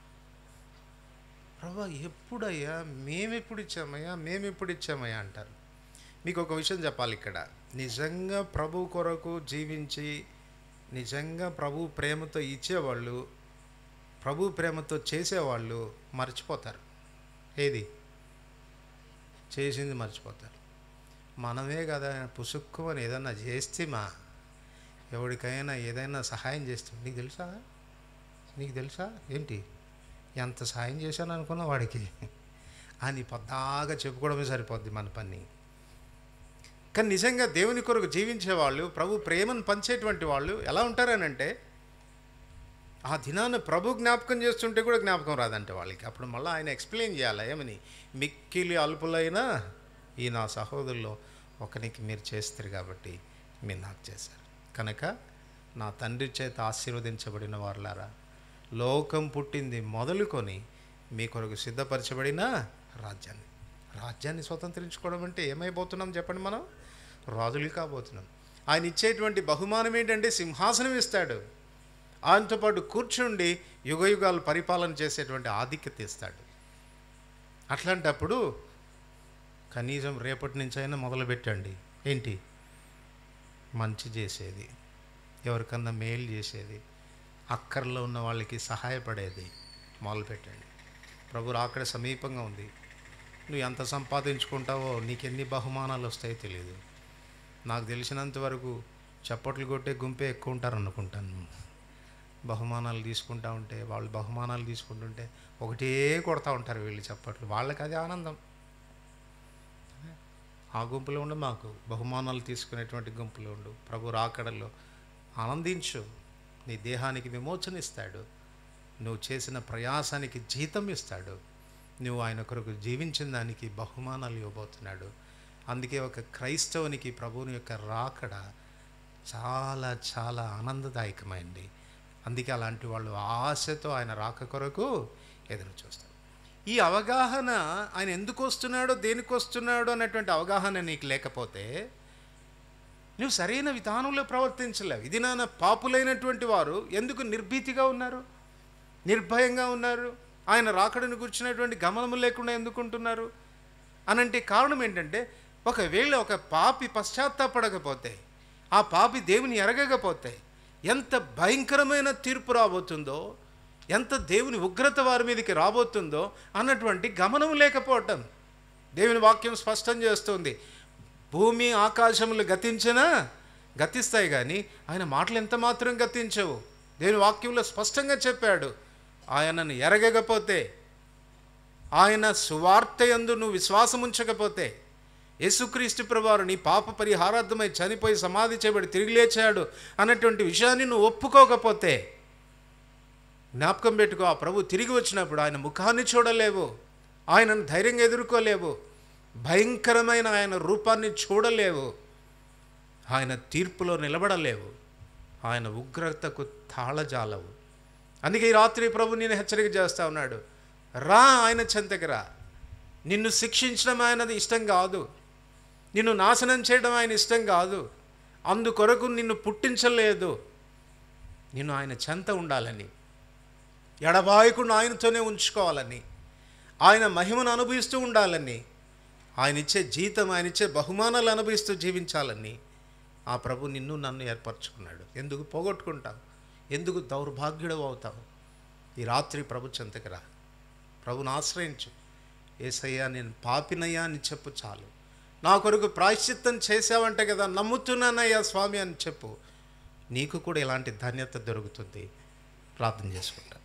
ప్రభా ఎప్పుడయ్యా మేమెప్పుడు ఇచ్చామయ్యా మేమెప్పుడు ఇచ్చామయ్యా అంటారు మీకు ఒక విషయం చెప్పాలి ఇక్కడ నిజంగా ప్రభు కొరకు జీవించి నిజంగా ప్రభు ప్రేమతో ఇచ్చేవాళ్ళు ప్రభు ప్రేమతో చేసేవాళ్ళు మర్చిపోతారు ఏది చేసింది మర్చిపోతారు మనమే కదా పుసుక్కు అని ఏదన్నా చేస్తే మా ఎవరికైనా ఏదైనా సహాయం చేస్తాం నీకు తెలుసా నీకు తెలుసా ఏంటి ఎంత సహాయం చేశాను అనుకున్నా వాడికి అని పద్దాగా చెప్పుకోవడమే సరిపోద్ది మన పని కానీ నిజంగా దేవుని కొరకు జీవించే వాళ్ళు ప్రభు ప్రేమను పంచేటువంటి వాళ్ళు ఎలా ఉంటారనంటే ఆ దినాన్ని ప్రభు జ్ఞాపకం చేస్తుంటే కూడా జ్ఞాపకం రాదంటే వాళ్ళకి అప్పుడు మళ్ళీ ఆయన ఎక్స్ప్లెయిన్ చేయాలి ఏమని మిక్కిలి అల్పులైన ఈ నా సహోదరుల్లో ఒకరికి మీరు చేస్తారు కాబట్టి మీరు నాకు చేశారు కనుక నా తండ్రి చేత ఆశీర్వదించబడిన వారులారా లోకం పుట్టింది మొదలుకొని మీ కొరకు సిద్ధపరచబడిన రాజ్యాన్ని రాజ్యాన్ని స్వతంత్రించుకోవడం అంటే ఏమైపోతున్నాం చెప్పండి మనం రాజులు కాబోతున్నాం ఆయన ఇచ్చేటువంటి బహుమానం ఏంటంటే సింహాసనం ఇస్తాడు ఆయనతో పాటు కూర్చుండి యుగ యుగాలు పరిపాలన చేసేటువంటి ఆధిక్యత ఇస్తాడు అట్లాంటప్పుడు కనీసం రేపటి నుంచి అయినా మొదలుపెట్టండి ఏంటి మంచి చేసేది ఎవరికన్నా మేలు చేసేది అక్కర్లో ఉన్న వాళ్ళకి సహాయపడేది మొదలుపెట్టండి ప్రభు అక్కడ సమీపంగా ఉంది నువ్వు ఎంత సంపాదించుకుంటావో నీకు ఎన్ని బహుమానాలు వస్తాయో తెలియదు నాకు తెలిసినంత వరకు చప్పట్లు కొట్టే గుంపే ఎక్కువ ఉంటారు అనుకుంటాను బహుమానాలు తీసుకుంటా ఉంటే వాళ్ళు బహుమానాలు తీసుకుంటుంటే ఒకటే కొడతా ఉంటారు వీళ్ళు చప్పట్లు వాళ్ళకి అది ఆనందం ఆ గుంపులో ఉండు మాకు బహుమానాలు తీసుకునేటువంటి గుంపులో ఉండు ప్రభు రాకడలో ఆనందించు నీ దేహానికి విమోచన ఇస్తాడు నువ్వు చేసిన ప్రయాసానికి జీతం ఇస్తాడు నువ్వు ఆయన కొరకు జీవించిన దానికి బహుమానాలు ఇవ్వబోతున్నాడు అందుకే ఒక క్రైస్తవునికి ప్రభువుని యొక్క రాకడ చాలా చాలా ఆనందదాయకమైంది అందుకే అలాంటి వాళ్ళు ఆశతో ఆయన రాక కొరకు ఎదురు చూస్తారు ఈ అవగాహన ఆయన ఎందుకు వస్తున్నాడో దేనికి వస్తున్నాడో అన్నటువంటి అవగాహన నీకు లేకపోతే నువ్వు సరైన విధానంలో ప్రవర్తించలేవు ఇది నాన్న పాపులైనటువంటి వారు ఎందుకు నిర్భీతిగా ఉన్నారు నిర్భయంగా ఉన్నారు ఆయన రాకడను కూర్చున్నటువంటి గమనము లేకుండా ఎందుకు ఉంటున్నారు అనంటే కారణం ఏంటంటే ఒకవేళ ఒక పాపి పశ్చాత్తాపడకపోతే ఆ పాపి దేవుని ఎరగకపోతే ఎంత భయంకరమైన తీర్పు రాబోతుందో ఎంత దేవుని ఉగ్రత వారి మీదకి రాబోతుందో అన్నటువంటి గమనం లేకపోవటం దేవుని వాక్యం స్పష్టం చేస్తుంది భూమి ఆకాశములు గతించినా గతిస్తాయి కానీ ఆయన మాటలు ఎంత మాత్రం గతించవు దేవుని వాక్యంలో స్పష్టంగా చెప్పాడు ఆయనను ఎరగకపోతే ఆయన సువార్త యందు నువ్వు విశ్వాసం ఉంచకపోతే యేసుక్రీస్తు ప్రభువారు నీ పాప పరిహారార్థమై చనిపోయి సమాధి చేయబడి తిరిగి లేచాడు అన్నటువంటి విషయాన్ని నువ్వు ఒప్పుకోకపోతే జ్ఞాపకం పెట్టుకో ఆ ప్రభు తిరిగి వచ్చినప్పుడు ఆయన ముఖాన్ని చూడలేవు ఆయనను ధైర్యంగా ఎదుర్కోలేవు భయంకరమైన ఆయన రూపాన్ని చూడలేవు ఆయన తీర్పులో నిలబడలేవు ఆయన ఉగ్రతకు తాళజాలవు అందుకే ఈ రాత్రి ప్రభు నేను హెచ్చరిక చేస్తా ఉన్నాడు రా ఆయన చెంతకి రా నిన్ను శిక్షించడం ఆయనది ఇష్టం కాదు నిన్ను నాశనం చేయడం ఆయన ఇష్టం కాదు అందుకొరకు నిన్ను పుట్టించలేదు నిన్ను ఆయన చెంత ఉండాలని ఎడబాయకుండా ఆయనతోనే ఉంచుకోవాలని ఆయన మహిమను అనుభవిస్తూ ఉండాలని ఆయన ఇచ్చే జీతం ఆయన ఇచ్చే బహుమానాలు అనుభవిస్తూ జీవించాలని ఆ ప్రభు నిన్ను నన్ను ఏర్పరచుకున్నాడు ఎందుకు పోగొట్టుకుంటావు ఎందుకు దౌర్భాగ్యుడు అవుతావు ఈ రాత్రి ప్రభు చెంతకి రా ప్రభుని ఆశ్రయించు ఏసయ్యా నేను పాపినయ్యా అని చెప్పు చాలు నా కొరకు ప్రాయశ్చిత్తం చేసావంటే కదా నమ్ముతున్నానయ్యా స్వామి అని చెప్పు నీకు కూడా ఇలాంటి ధన్యత దొరుకుతుంది ప్రార్థన చేసుకుంటా